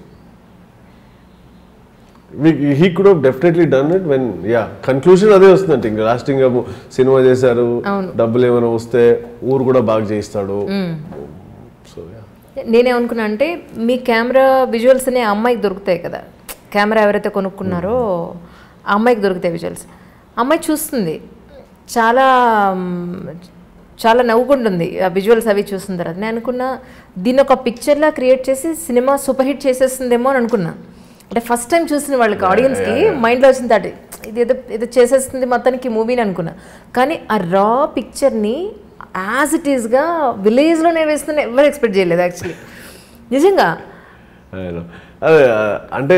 he could definitely done it when yeah conclusion అదే వస్తుందంటే ఇంకా లాస్ట్ ఇంకా సినిమా చేశారు అవును. డబ్బులు ఏమైనా వస్తే ఊరు కూడా బాగా చేయిస్తాడు సో యా నేనేమనుకున్నా అంటే మీ కెమెరా విజువల్స్ అనే అమ్మాయికి దొరుకుతాయి కదా కెమెరా ఎవరైతే కొనుక్కున్నారో ఆ అమ్మాయికి దొరుకుతాయి విజువల్స్ అమ్మాయి చూస్తుంది చాలా మ్, చాలా నవ్వుకుంటుంది ఆ విజువల్స్ అవి చూసిన తర్వాత నేను అనుకున్నా దీన్ని ఒక పిక్చర్లా క్రియేట్ చేసి సినిమా సూపర్ హిట్ చేసేస్తుందేమో అని అనుకున్నా అంటే ఫస్ట్ టైం చూసిన వాళ్ళకి ఆడియన్స్కి మైండ్లో వచ్చింది అది ఇది ఏదో ఏదో చేసేస్తుంది మొత్తానికి మూవీని అనుకున్నా కానీ ఆ రా పిక్చర్ని యాజ్ ఇట్ ఈస్గా విలేజ్లోనే వేస్తుందని ఎవరు ఎక్స్పెక్ట్ చేయలేదు యాక్చువల్లీ నిజంగా I know. అదే ఆ, అంటే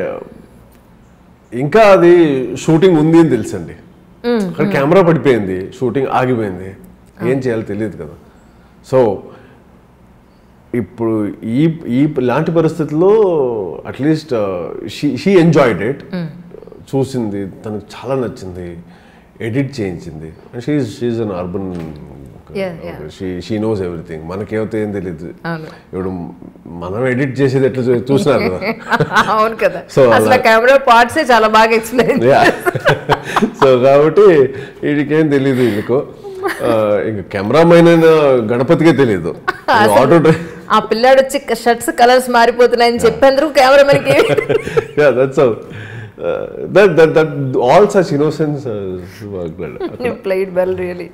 ఇంకా అది షూటింగ్ ఉంది అని తెలుసండి అక్కడ కెమెరా పడిపోయింది షూటింగ్ ఆగిపోయింది ఏం చేయాలో తెలియదు కదా సో ఇప్పుడు ఈ ఈ లాంటి పరిస్థితుల్లో at least she she enjoyed it చూసింది తనకు చాలా నచ్చింది ఎడిట్ చేయించింది she's she's an urban Yeah, yeah. She she knows everything మనకేమైతే ఏం తెలియదు అవును ఇప్పుడు మనం ఎడిట్ చేసేది ఎట్లా చూ- చూసినారు కదా అవును కదా So, అసలు కెమెరా పార్ట్సే చాలా బాగా ఎక్స్ప్లెయిన్ సో కాబట్టి వీడికేం తెలియదు వీళ్ళకు ఇంకా కెమెరామైన్ అయిన గణపతికే తెలియదు ఆటో డ్రైవ్ ఆ పిల్లాడు వచ్చి షర్ట్స్ కలర్స్ మారిపోతున్నాయని చెప్పేందుకు కెమెరామెన్కి yeah that's that that that all such innocence played well really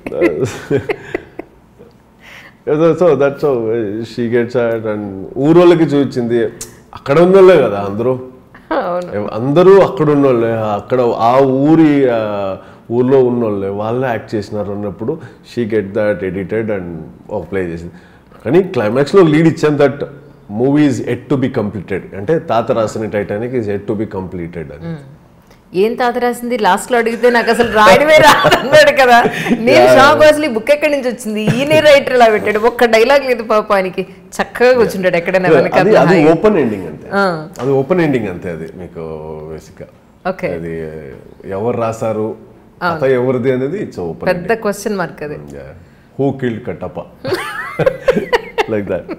so that's she gets at and ఊరోళ్ళకి చూపించింది అక్కడ ఉన్నోళ్ళే కదా అందరూ అవును అందరూ అక్కడ ఉన్నోళ్ళే అక్కడ ఆ ఊరి ఆ, ఊర్లో ఉన్న వాళ్ళే వాళ్ళే యాక్ట్ చేసినారు అన్నప్పుడు she get that edited and ఒక ప్లే చేసింది కానీ క్లైమాక్స్లో లీడ్ ఇచ్చాం that movie is yet to be completed అంటే తాత రాసిన Titanic is yet to be completed అని ఏం తాత రాసింది లాస్ట్ లో అడిగితే నాకు అసలు రాయడమే రాదన్నాడు కదా నేను షాక్ అసలు ఈ బుక్ ఎక్కడి నుంచి వచ్చింది ఈయనే రైటర్ ఇలా పెట్టాడు ఒక్క డైలాగ్ లేదు పాపానికి చక్కగా కూర్చుంటాడు ఎక్కడైనా అది వెనకాల అది ఓపెన్ ఎండింగ్ అంతే అది ఓపెన్ ఎండింగ్ అంతే అది మీకు బేసిక్గా ఓకే అది ఎవరు రాశారు కథ ఎవరిది అనేది ఇట్స్ ఓపెన్ పెద్ద క్వశ్చన్ మార్క్ అది who killed Kattappa like that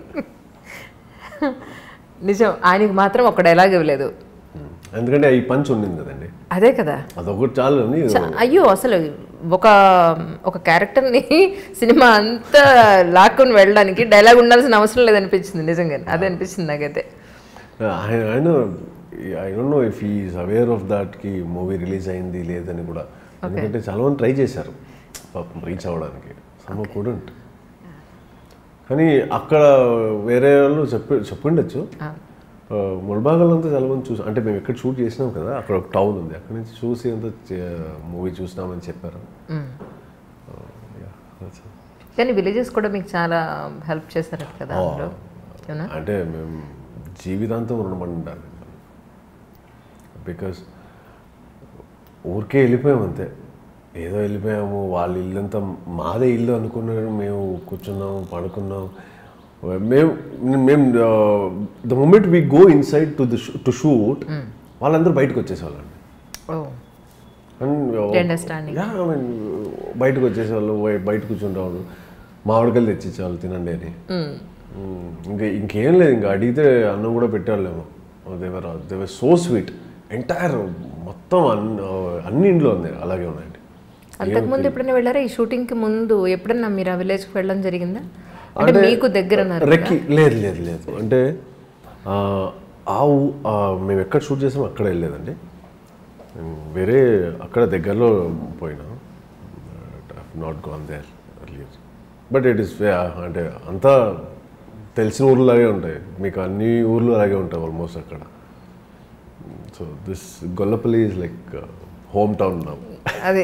నిజం ఆయనకి మాత్రం ఒక డైలాగ్ ఇవ్వలేదు ఎందుకంటే ఈ పంచ్ ఉండింది కదండి అదే కదా అదొకటి చాలు అని చ- అయ్యో అసలు ఒక ఒక క్యారెక్టర్ని సినిమా అంతా లాక్కుని వెళ్ళడానికి డైలాగ్ ఉండాల్సిన అవసరం లేదనిపించింది నిజంగా అదే అనిపించింది నాకైతే ఆయన ఆయన I don't know if is aware of that కి మూవీ రిలీజ్ అయింది లేదని కూడా ఎందుకంటే చాలా మంది ట్రై చేశారు పాపం రీచ్ అవ్వడానికి సమ్ కుడెంట్ కానీ అక్కడ వేరే వాళ్ళు చెప్పి చెప్పిండొచ్చు ముల్బాగల్ అంతా చాలా మంది చూసి అంటే మేము ఎక్కడ షూట్ చేసినాం కదా అక్కడ ఒక టౌన్ ఉంది అక్కడ నుంచి చూసి అంతా మూవీ చూసినామని చెప్పారు Yeah, that's it. కానీ విలేజెస్ కూడా మీకు చాలా హెల్ప్ చేశారు కదా అందులో అవునా అంటే మేము జీవితాంతం రుణపడి ఉండాలి బికాస్ ఊరికే వెళ్ళిపోయాము అంతే ఏదో వెళ్ళిపోయాము వాళ్ళ ఇల్లంతా మాదే ఇల్లు అనుకున్నాము మేము కూర్చున్నాం పడుకున్నాం మేము మేము the moment we go inside to the to shoot వాళ్ళందరూ బయటకు వచ్చేసేవాళ్ళండి oh and understanding yeah I mean బయటకు వచ్చేసేవాళ్ళు బయ- బయట కూర్చుంటారు మామిడికాయలు తెచ్చిచ్చేవాళ్ళు తినండి అని మ్మ్. ఇంకా ఇంకేం లేదు ఇంకా అడిగితే అన్నం కూడా పెట్టేవాళ్ళేమో they were they were so sweet entire మొత్తం అన్ని అన్ని ఇంట్లో ఉంది అలాగే ఉన్నాయండి అంతకుముందు ఎప్పుడైనా వెళ్ళారా ఈ షూటింగ్ కి ముందు ఎప్పుడన్నా మీరు ఆ విలేజ్ కి వెళ్ళడం జరిగిందా అంటే మీకు దగ్గర ఉన్నారు రెక్కి లేదు లేదు లేదు అంటే ఆ, ఆ ఊ- ఆ, మేము ఎక్కడ షూట్ చేసామో అక్కడ వెళ్ళలేదండి నేను వేరే అక్కడ దగ్గరలో పోయినా not gone there earlier but it is అంటే అంతా తెలిసిన ఊర్లు లాగే ఉంటాయి మీకు అన్ని ఊర్లు అలాగే ఉంటాయి ఆల్మోస్ట్ అక్కడ so this Gollapalli is like home town నా అదే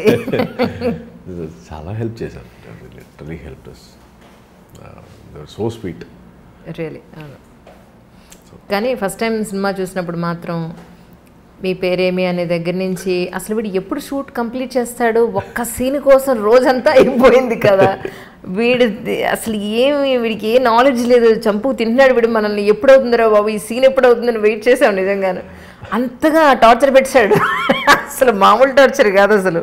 చాలా హెల్ప్ చేశారు literally help us so sweet really అవును కానీ ఫస్ట్ టైం సినిమా చూసినప్పుడు మాత్రం మీ పేరేమి అనే దగ్గర నుంచి అసలు వీడు ఎప్పుడు షూట్ కంప్లీట్ చేస్తాడు ఒక్క సీన్ కోసం రోజంతా అయిపోయింది కదా వీడు అసలు ఏమి వీడికి ఏ నాలెడ్జ్ లేదు చంపు తింటున్నాడు వీడు మనల్ని ఎప్పుడవుతుందిరా బాబు ఈ సీన్ ఎప్పుడవుతుందని వెయిట్ చేసాం నిజంగాను అంతగా టార్చర్ పెట్టాడు అసలు మామూలు టార్చర్ కాదు అసలు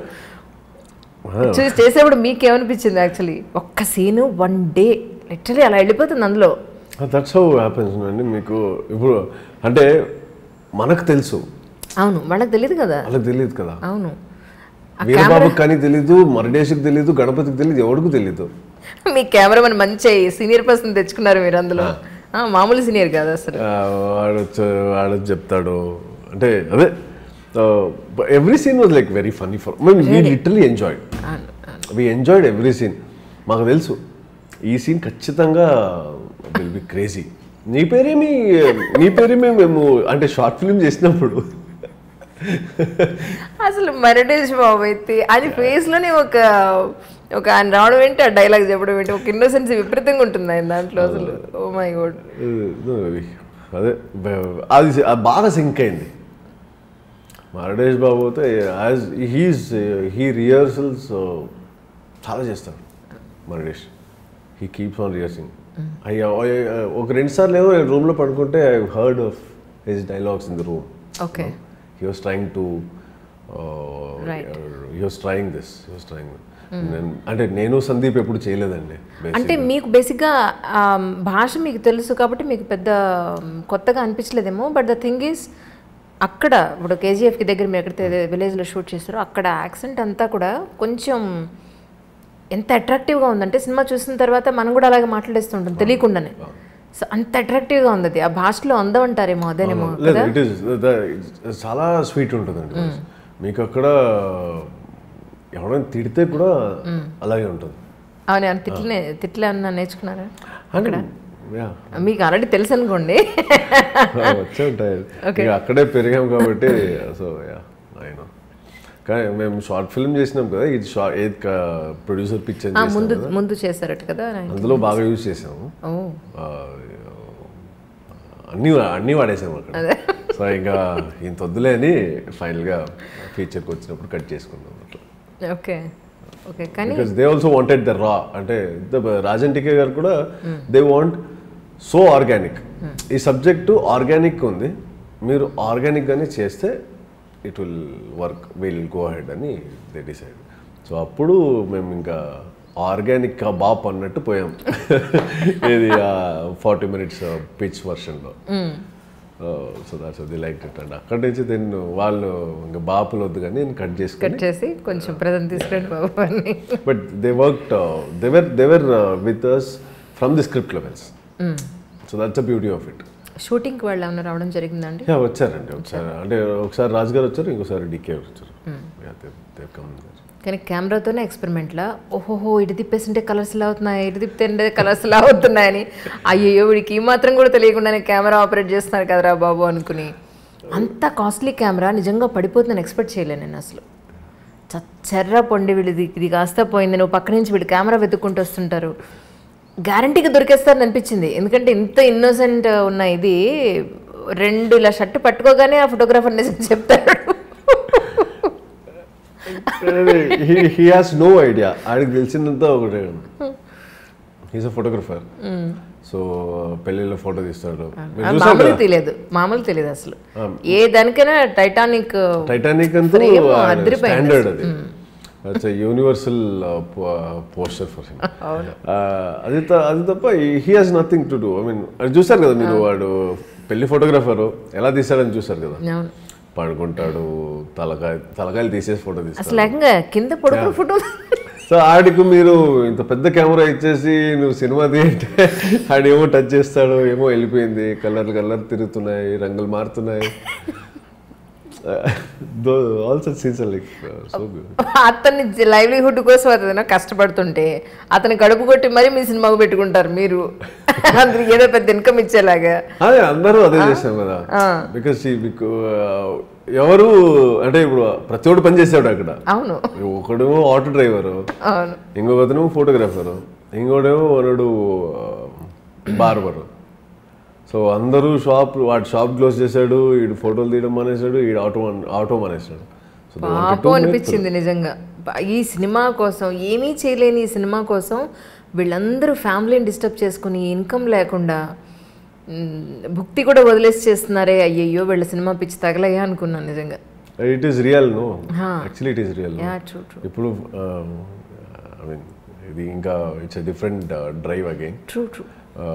చూసి చేసేప్పుడు మీకేమనిపించింది యాక్చువల్లీ ఒక్క సీను వన్ డే లిటరలీ అలా వెళ్ళిపోతుంది అందులో దట్స్ హౌ హ్యాపెన్స్ అండి మీకు ఇప్పుడు అంటే మనకు తెలుసు అవును వాళ్ళకి తెలియదు కదా వాళ్ళకి తెలియదు కదా అవును వీరబాబుకి కానీ తెలీదు మరడేష్కి తెలీదు గణపతికి తెలీదు ఎవరికి తెలీదు మీ కెమెరామెన్ మంచి సీనియర్ పర్సన్ తెచ్చుకున్నారు మీరు అందులో ఆ, మామూలు సీనియర్ కాదు అసలు ఆ, వాడు వచ్చి- వాడు వచ్చి చెప్తాడు అంటే అదే every scene was like very funny for మేము వీ లిటరలీ ఎంజాయ్డ్ అవును, అవును. వీ ఎంజాయ్డ్ ఎవ్రీ సీన్ మాకు తెలుసు ఈ సీన్ ఖచ్చితంగా విల్ బి క్రేజీ నీ పేరేమి నీ పేరేమి మేము అంటే షార్ట్ ఫిల్మ్ చేసినప్పుడు అసలు మరడేష్ బాబు అయితే అది ఫేస్ లోనే ఒక ఒక ఆయన రావడం ఏంటి ఆ డైలాగ్ చెప్పడం ఏంటి ఒక ఇన్నోసెన్స్ విపరీతంగా ఉంటుంది ఆయన దాంట్లో అసలు ఓ మై గోడ్ అదే బ- అది అది బాగా సింక్ అయింది మరడేష్ బాబు అయితే యాజ్ హీస్ హీ రిహర్సల్స్ చాలా చేస్తాడు మరడేష్ హీ కీప్స్ ఆన్ రిహర్సింగ్ అయ్యా ఒక రెండు సార్లు ఏమో నేను రూమ్లో పడుకుంటే I heard of his dialogues in the room okay he was trying to Right. He was trying this he was trying అంటే నేను సందీప్ ఎప్పుడు చేయలేదండి అంటే మీకు బేసిక్గా ఆ, భాష మీకు తెలుసు కాబట్టి మీకు పెద్ద మ్, కొత్తగా అనిపించలేదేమో బట్ ద థింగ్ ఈస్ అక్కడ ఇప్పుడు కేజీఎఫ్కి దగ్గర మీరు ఎక్కడైతే విలేజ్లో షూట్ చేస్తారో అక్కడ యాక్సెంట్ అంతా కూడా కొంచెం ఎంత అట్రాక్టివ్గా ఉందంటే సినిమా చూసిన తర్వాత మనం కూడా అలాగే మాట్లాడేస్తుంటాం తెలియకుండానే సో అంత అట్రాక్టివ్గా ఉంది అది ఆ భాషలో అందం అంటారేమో అదేనేమో లేదు ఇట్ ఈస్ చాలా స్వీట్ ఉంటుందండి voice. మీకు అక్కడ ఎవరైనా తిడితే కూడా అలాగే ఉంటుంది అవును ఏమన్నా తిట్లనే తిట్లే ఏమన్నా నేర్చుకున్నారా అంటే యా మీకు ఆల్రెడీ తెలుసు అనుకోండి వచ్చే ఉంటాయి ఇక అక్కడే పెరిగాం కాబట్టి సో యా అయినా కానీ మేము షార్ట్ ఫిల్మ్ చేసినాం కదా ఇది షార్ట్ ఏది ప్రొడ్యూసర్ పిక్చర్ ఆ, ముందు ముందు చేశారట కదా అందులో బాగా యూజ్ చేసాము ఓ ఆ, అన్నీ అన్నీ వాడేసాము అక్కడ సో ఇంకా ఇంత వద్దులే అని ఫైనల్గా ఫీచర్కి వచ్చినప్పుడు కట్ చేసుకున్నాం అట్లా ఓకే ఓకే కానీ because they also wanted the raw అంటే రాజన్ టీకే గారు కూడా దే వాంట్ సో ఆర్గానిక్ ఈ సబ్జెక్టు ఆర్గానిక్ ఉంది మీరు ఆర్గానిక్గానే చేస్తే it will work will go head అని దే డిసైడ్ సో అప్పుడు మేము ఇంకా ఆర్గానిక్ బాప్ అన్నట్టు పోయాం ఇది ఫార్టీ మినిట్స్ పిచ్ వర్షన్లో so that's the like it and అక్కడి నుంచి దెన్ వాళ్ళు ఇంకా బాపులు వద్దు కానీ నేను కట్ చేసుకుని కట్ చేసి కొంచెం ప్రజెంట్ తీసుకురండి బాబు అని but they worked uh, they were they were uh, with us from the script levels so that's the beauty of it షూటింగ్కి వాళ్ళు ఏమైనా రావడం జరిగిందండి యా వచ్చారండి ఒకసారి అంటే ఒకసారి రాజు గారు వచ్చారు ఇంకోసారి డికే వచ్చారు Yeah, they- they come there. కానీ కెమెరాతోనే ఎక్స్పెరిమెంట్లా ఓహోహో ఇటు తిప్పేస్తుంటే కలర్స్ ఇలా అవుతున్నాయి ఇటు తిప్పితే కలర్స్ ఇలా అవుతున్నాయని అయ్యో వీడికి ఈ మాత్రం కూడా తెలియకుండానే కెమెరా ఆపరేట్ చేస్తున్నారు కదరా బాబు అనుకుని అంత కాస్ట్లీ కెమెరా నిజంగా పడిపోతుందని ఎక్స్పెక్ట్ చేయలేను నేను అసలు చచ్చెర్రా పొండి వీళ్ళది ఇది కాస్త పోయింది నువ్వు పక్క నుంచి వీళ్ళు కెమెరా వెతుక్కుంటూ వస్తుంటారు గ్యారంటీగా దొరికేస్తారని అనిపించింది ఎందుకంటే ఇంత ఇన్నోసెంట్ ఉన్న ఇది రెండు ఇలా షర్ట్ పట్టుకోగానే ఆ ఫోటోగ్రాఫర్ నిజం చెప్తాడు he he has no idea ఆడికి తెలిసిందంతా ఒకటే హీస్ అ ఫోటోగ్రఫర్ సో పెళ్ళిళ్ళలో ఫోటో తీస్తాడు మీరు అది చూసారు మామూలు కదా తెలియదు మామూలు తెలియదు అసలు ఏ దానికైనా టైటానిక్ టైటానిక్ అంతా Frame అదిరిపోయింది స్టాండర్డ్ అది it's universal poster for him అది త- అది తప్ప he has nothing to do I mean అది చూసారు కదా మీరు వాడు పెళ్లి ఫోటోగ్రాఫర్ ఎలా తీసాడని చూసారు కదా అవును పడుకుంటాడు తలకాయ తలకాయలు తీసేసి ఫోటో తీస్తాడు అసలు ఏకంగా కింద పొడుకుడు ఫోటో సో ఆడికి మీరు ఇంత పెద్ద కెమెరా ఇచ్చేసి నువ్వు సినిమా తీయంటే ఆడేమో టచ్ చేస్తాడు ఏమో వెళ్ళిపోయింది కలర్ కలర్ తిరుగుతున్నాయి రంగులు మారుతున్నాయి all such scenes like so good అతన్ని లైవ్లీహుడ్ కోసం అతను కష్టపడుతుంటే అతని కడుపు కొట్టి మరీ మీ సినిమాకు పెట్టుకుంటారు మీరు అందరికి ఏదో పెద్ద ఇన్కమ్ ఇచ్చేలాగా అదే అందరూ అదే చేసాం కదా బికాస్ ఎవరు అంటే ఇప్పుడు ప్రతి ఒక్కడు పని చేసాడు అక్కడ అవును ఒకడేమో ఆటో డ్రైవరు అవును ఇంకొకతనేమో ఫోటోగ్రాఫరు ఇంకోటేమో మనడు బార్బరు సో అందరూ షాప్ వాడు షాప్ క్లోజ్ చేశాడు వీడు ఫోటోలు తీయడం మానేశాడు వీడు ఆటో మాన్- ఆటో మానేశాడు సో they wanted పాపం అనిపించింది నిజంగా బా- ఈ సినిమా కోసం ఏమీ చేయలేని ఈ సినిమా కోసం వీళ్ళందరూ ఫ్యామిలీని డిస్టర్బ్ చేసుకుని ఇన్కమ్ లేకుండా మ్, భుక్తి కూడా వదిలేసి చేస్తున్నారే అయ్యయ్యో వీళ్ళ సినిమా పిచ్చి తగలయ్యా అనుకున్నాను నిజంగా it is real no actually it is real yeah true true ఇప్పుడు ఐ మీన్ ఇది ఇంకా it's a different drive again true true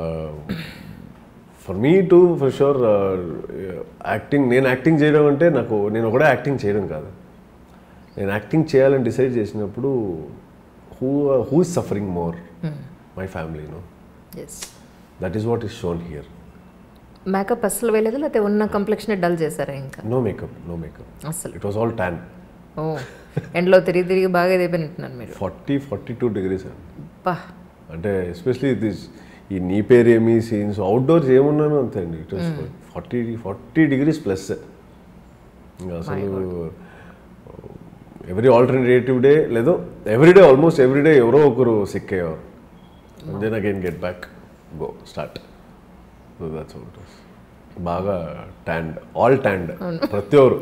for me too for sure acting నేను యాక్టింగ్ చేయడం అంటే నాకు నేను ఒకటే యాక్టింగ్ చేయడం కాదు నేను యాక్టింగ్ చేయాలని డిసైడ్ చేసినప్పుడు who who is suffering more my family no yes that is what is shown here makeup అస్సలు వేయలేదు లేకపోతే ఉన్న కంప్లెక్షన్ డల్ చేశారా ఇంకా నో మేకప్ నో మేకప్ అస్సలు ఇట్ వాస్ ఆల్ ట్యాన్ ఓ ఎండ్లో తిరిగి తిరిగి బాగా ఇదైపోయినట్టున్నారు మీరు ఫార్టీ ఫార్టీ టూ డిగ్రీస్ పా అంటే ఎస్పెషలీ దిస్ ఈ నీ పేరు ఏమి సీన్స్ అవుట్డోర్స్ ఏమున్నాను అంతే అండి it was forty forty degrees plus ఇంకా అసలు ఎవ్రీ ఆల్టర్నేటివ్ డే లేదో every day almost every day ఎవరో ఒకరు సిక్ అయ్యేవారు then again get back go start so that's out బాగా ట్యాండ్ ఆల్ ట్యాండ్ ప్రతి ఒక్కరు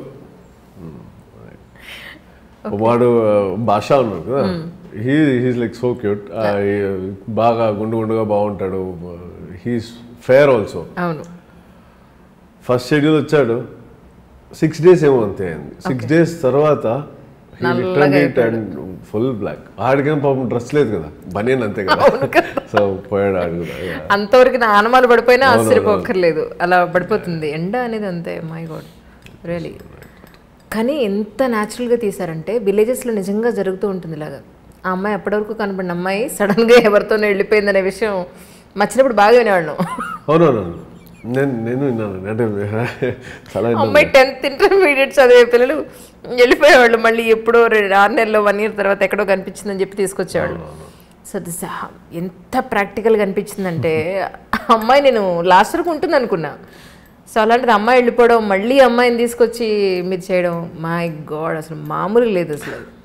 వాడు భాష ఉన్నాడు కదా he he's like so cute బాగా గుండు గుండుగా బాగుంటాడు హీస్ ఫేర్ ఆల్సో అవును ఫస్ట్ షెడ్యూల్ వచ్చాడు సిక్స్ డేస్ ఏమో అంతే అయింది సిక్స్ డేస్ తర్వాత అండ్ ఫుల్ బ్లాక్ ఆడికేం పాపం డ్రెస్ లేదు కదా బనియన్ అంతే కదా సో పోయాడు ఆడు కూడా Yeah. అంతవరకు నా ఆనమాలు పడిపోయినా ఆశ్చర్యపోక్కర్లేదు అలా పడిపోతుంది ఎండ అనేది అంతే మై గాడ్ రియలీ కానీ ఎంత న్యాచురల్గా తీశారంటే విలేజెస్లో నిజంగా జరుగుతూ ఉంటుంది ఇలాగా ఆ అమ్మాయి అప్పటివరకు కనపడిన అమ్మాయి సడన్గా ఎవరితోనో వెళ్ళిపోయిందనే విషయం మచ్చినప్పుడు బాగా వినేవాళ్ళం అవునవును నేను నేను విన్నాను అంటే చాలా విన్నాను. అమ్మాయి టెన్త్ ఇంటర్మీడియట్ చదివే పిల్లలు వెళ్ళిపోయేవాళ్ళు మళ్ళీ ఎప్పుడో రెండు ఆరు నెలలు వన్ ఇయర్ తర్వాత ఎక్కడో కనిపించిందని చెప్పి తీసుకొచ్చేవాళ్ళు సో దిస్ ఎంత ప్రాక్టికల్గా అనిపించిందంటే ఆ అమ్మాయి నేను లాస్ట్ వరకు ఉంటుంది అనుకున్నా సో అలాంటిది అమ్మాయి వెళ్ళిపోవడం మళ్ళీ అమ్మాయిని తీసుకొచ్చి మీరు చేయడం మై గాడ్ అసలు మామూలు లేదు అసలు అది.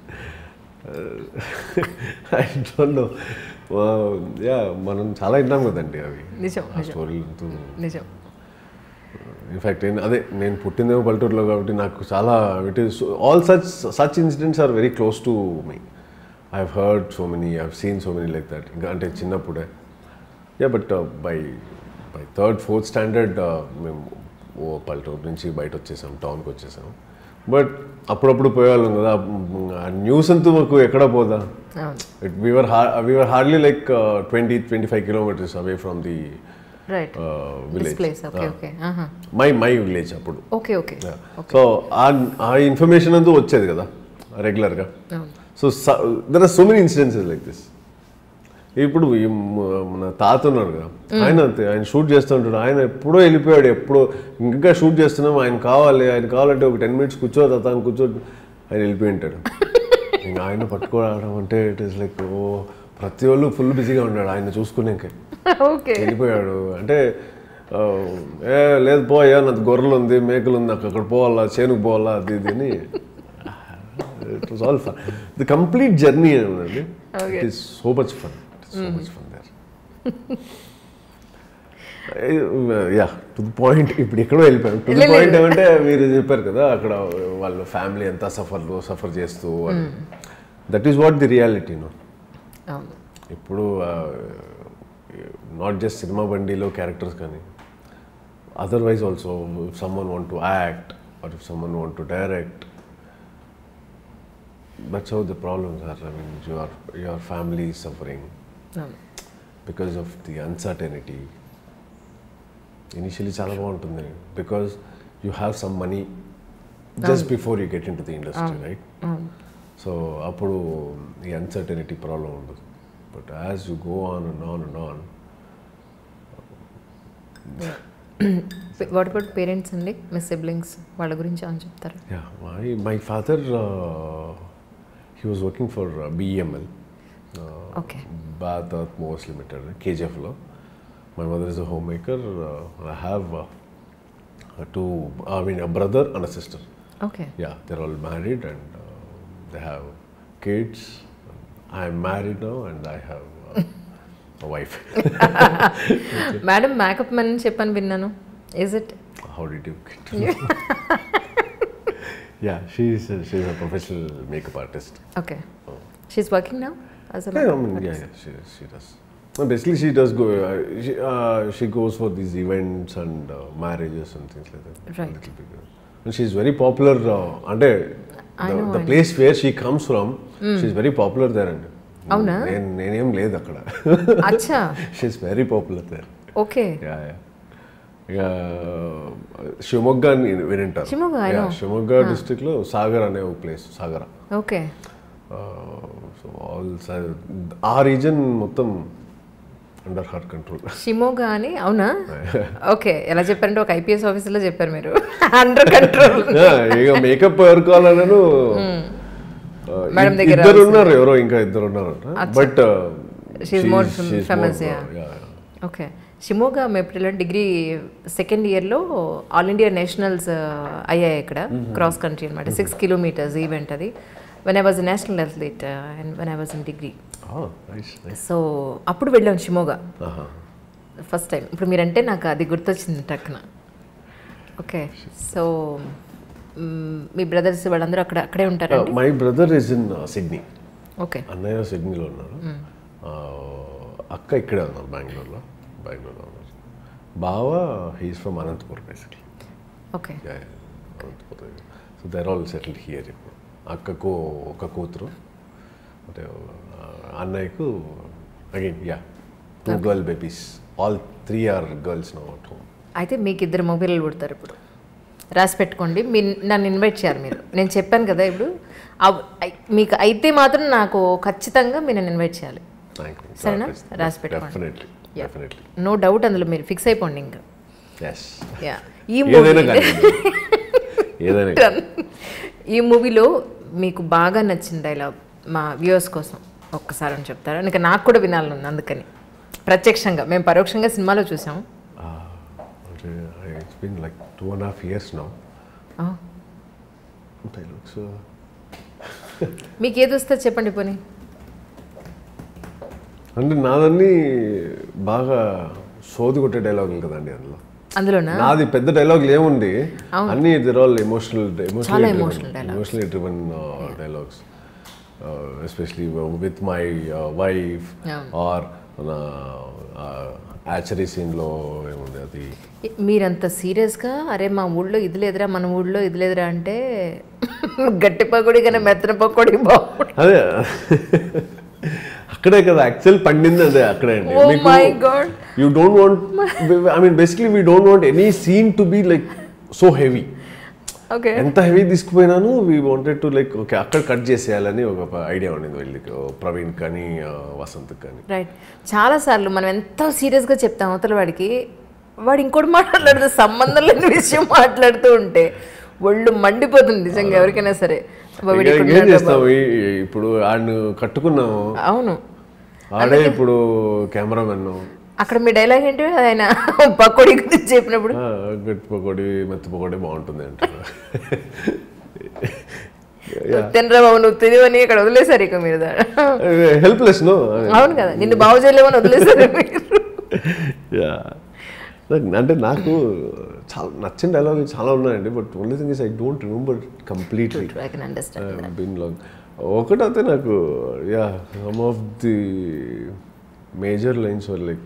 ఐ డోంట్ నో యా మనం చాలా విన్నాం కదండి అవి నిజం ఆ నిజం స్టోరీలతో నిజం ఇన్ఫ్యాక్ట్ అదే నేను పుట్టిందేమో పల్లెటూరులో కాబట్టి నాకు చాలా it is all such such incidents are very close to me I have heard so many I have seen so many like that ఇంకా అంటే చిన్నప్పుడే yeah but by by third fourth standard మేము ఓ పల్లెటూరు నుంచి బయట వచ్చేసాం టౌన్కి వచ్చేసాం బట్ అప్పుడప్పుడు పోయేవాళ్ళం కదా ఆ న్యూస్ అంతా మాకు ఎక్కడ పోదా అవును we were ha- we were hardly like uh, 20 25 kilometers away from the right uh, this village place okay okay my my village అప్పుడు ఓకే ఓకే సో ఆ ఆ ఇన్ఫర్మేషన్ అంతా వచ్చేది కదా రెగ్యులర్గా అవును so there are so many incidences like this ఇప్పుడు ఈ మ- మన తాత ఉన్నారు కదా ఆయన అంతే ఆయన షూట్ చేస్తుంటాడు ఆయన ఎప్పుడో వెళ్ళిపోయాడు ఎప్పుడో ఇంకా షూట్ చేస్తున్నాం ఆయన కావాలి ఆయన కావాలంటే ఒక టెన్ మినిట్స్ కూర్చో తాత అని కూర్చో ఆయన వెళ్ళిపోయి ఉంటాడు ఇంకా ఆయన పట్టుకోవడం అంటే ఇట్ ఈస్ లైక్ ఓ ప్రతి వాళ్ళు ఫుల్ బిజీగా ఉన్నాడు ఆయన చూసుకునేకే ఓకే వెళ్ళిపోయాడు అంటే ఆ, ఏ లేదు పోయా నాకు గొర్రెలు ఉంది మేకలు ఉంది నాకు అక్కడ పోవాలా చేనుకు పోవాలా అది ఇది అని it was all fun the complete journey అండి it is so much fun so much fun there yeah to the point ఇప్పుడు ఎక్కడో వెళ్ళిపోయాం టు ది పాయింట్ ఏమంటే మీరు చెప్పారు కదా అక్కడ వాళ్ళ ఫ్యామిలీ ఎంత సఫర్ సఫర్ చేస్తూ that is what the reality no అవును ఇప్పుడు నాట్ జస్ట్ సినిమా బండిలో క్యారెక్టర్స్ కానీ otherwise also if someone want to act or if someone want to direct that's how the problems are I mean your your family suffering అవును because of the uncertainty initially చాలా బాగుంటుంది because you have some money just before you get into the industry right అవును so అప్పుడు ఈ uncertainty problem ఉండదు but as you go on and on and on what about parents అండి మీ siblings వాళ్ళ గురించి అని చెప్తారా yeah my my father he was working for BEML okay Bharat Earth Movers Limited కేజీఎఫ్లో my mother is a home maker I have two I mean a brother and a sister okay Yeah, they're all married and uh, they have kids. I'm married now and I have uh, a wife. Madam makeup men చెప్పని విన్నాను is it How did you get to know? yeah, she's a, she's a professional makeup artist. Okay she's working now as Yeah, I mean, yeah, yeah, she, she does. Well, basically, she does go. Uh, she, uh, she goes for these events and uh, marriages and things like that. a Right. little bit, uh, And she's very popular. Uh, and I the, know, the I place where she comes from, she's very popular there. And అవునా? నేను నేనేం లేదు అక్కడ అచ్చా she's very popular there okay yeah yeah ఇక షివమొగ్గ అని వినింటారు షివమొగ్గ, I Yeah, know. షివమొగ్గ డిస్ట్రిక్ట్లో సాగర్ అనే ఒక place Sagara okay so all ఆ రీజన్ మొత్తం అండర్ హర్ కంట్రోల్ షిమోగా అని అవునా ఓకే ఎలా చెప్పారంటే ఒక ఐపీఎస్ ఆఫీసర్లో చెప్పారు మీరు అండర్ కంట్రోల్ ఇక మేకప్ ఎవరు కావాలన్నాను Madam దగ్గర ఇద్దరు ఉన్నారు ఎవరో ఇంకా ఇద్దరు ఉన్నారు but She's more fam- famous, yeah. Okay Shimoga మేము ఇప్పుడు డిగ్రీ సెకండ్ ఇయర్లో ఆల్ ఇండియా నేషనల్స్ అయ్యాయి ఇక్కడ క్రాస్ కంట్రీ అనమాట సిక్స్ కిలోమీటర్స్ ఈవెంట్ అది when I was national athlete and when I was in degree so అప్పుడు వెళ్ళాం షిమోగా ఫస్ట్ టైం ఇప్పుడు మీరంటే నాకు అది గుర్తొచ్చింది టక్కున ఓకే సో మీ బ్రదర్స్ వాళ్ళందరూ అక్కడ అక్కడే ఉంటారండి my brother is in Sydney okay అన్నయ్య సిడ్నీలో ఉన్నారు ఆ, అక్క ఇక్కడే ఉన్నారు బెంగళూరులో బెంగళూరులో ఉన్నారు బావ he's from Anantapur basically okay Anantapur so they're all settled here ఇప్పుడు అక్కకు ఒక కూతురు అంటే ఆ, అన్నయ్యకు again yeah two girl babies all three are girls no at home అయితే మీకు ఇద్దరు మొబైల్ పుడతారు ఇప్పుడు రాసి పెట్టుకోండి మీ నన్ను ఇన్వైట్ చేయాలి మీరు నేను చెప్పాను కదా ఇప్పుడు అవ్- ఐ- మీకు అయితే మాత్రం నాకు ఖచ్చితంగా మీరు నన్ను ఇన్వైట్ చేయాలి థ్యాంక్ యూ సరేనా? రాసి పెట్టుకోండి. Definitely Yeah. Definitely no doubt అందులో మీరు ఫిక్స్ అయిపోండి ఇంకా ఎస్ యా ఈ ఏదైనా మూవీ కానీ ఏదైనా కానీ. ఈ మూవీలో మీకు బాగా నచ్చిన డైలాగ్ మా వ్యూవర్స్ కోసం ఒక్కసారి అని చెప్తారా ఇంకా నాకు కూడా వినాలని ఉంది అందుకని ప్రత్యక్షంగా మేము పరోక్షంగా సినిమాలో చూసాం అంటే it's been like two and half years now Oh. Dialogues మీకు ఏది వస్తే చెప్పండి పోనీ అంటే నాదన్నీ బాగా సోది కొట్టే డైలాగులు కదండి అందులో అందులోనా నాది పెద్ద డైలాగులు ఏముంది అవును. అన్ని ఇదర్ ఆల్ ఎమోషనల్ చాలా emotional dialogues. Emotionally driven dialogues especially with my wife Yeah. Or నా యాచరీ సీన్లో ఏముంది అది మీరంత సీరియస్గా అరే మా ఊళ్ళో ఇది లేదురా మన ఊళ్ళో ఇది లేదురా అంటే గట్టి పకోడి కన్నా మెత్తన పకోడి బాగుంటుంది అదే అక్కడే కదా యాక్చువల్ పండింది అదే అక్కడే అండి Oh my God. You don't want I mean basically we don't want any scene to be like so heavy okay ఎంత హెవీ తీసుకుపోయినాను we wanted to like okay అక్కడ కట్ చేసేయాలని ఒక ఐడియా ఉండింది వీళ్ళకి ఓ ప్రవీణ్ కానీ ఆ, వసంత్ కానీ రైట్ చాలాసార్లు మనం ఎంతో సీరియస్గా చెప్తాం అవతల వాడికి వాడు ఇంకోటి మాట్లాడుతూ సంబంధం లేని విషయం మాట్లాడుతూ ఉంటే ఒళ్ళు మండిపోతుంది నిజంగా ఎవరికైనా సరే అబ్బా, వీడు ఇంకా ఇక్కడ ఇంకేం ఉన్నాడు చేస్తాం ఈ- ఇప్పుడు ఆడిని కట్టుకున్నాము బాబు. అవును ఆడే ఇప్పుడు కెమెరామెన్ అక్కడ మీ డైలాగ్ ఏంటి ఆయన పకోడీ గురించి చెప్పినప్పుడు గట్టి పకోడి మెత్త పకోడి బాగుంటుంది అంటారు తినరా బాబు నువ్వు తినవని ఇక్కడ వదిలేశారు ఇక మీరు దాన్ని. హెల్ప్లెస్ నో అవును కదా నిన్ను బాగు చేయలేమని వదిలేశారు మీరు యా అంటే నాకు చాలా నచ్చిన డైలాగ్ చాలా ఉన్నాయండి but only thing is I don't remember completely I can understand been long ఒకటైతే నాకు yeah some of the major lines were like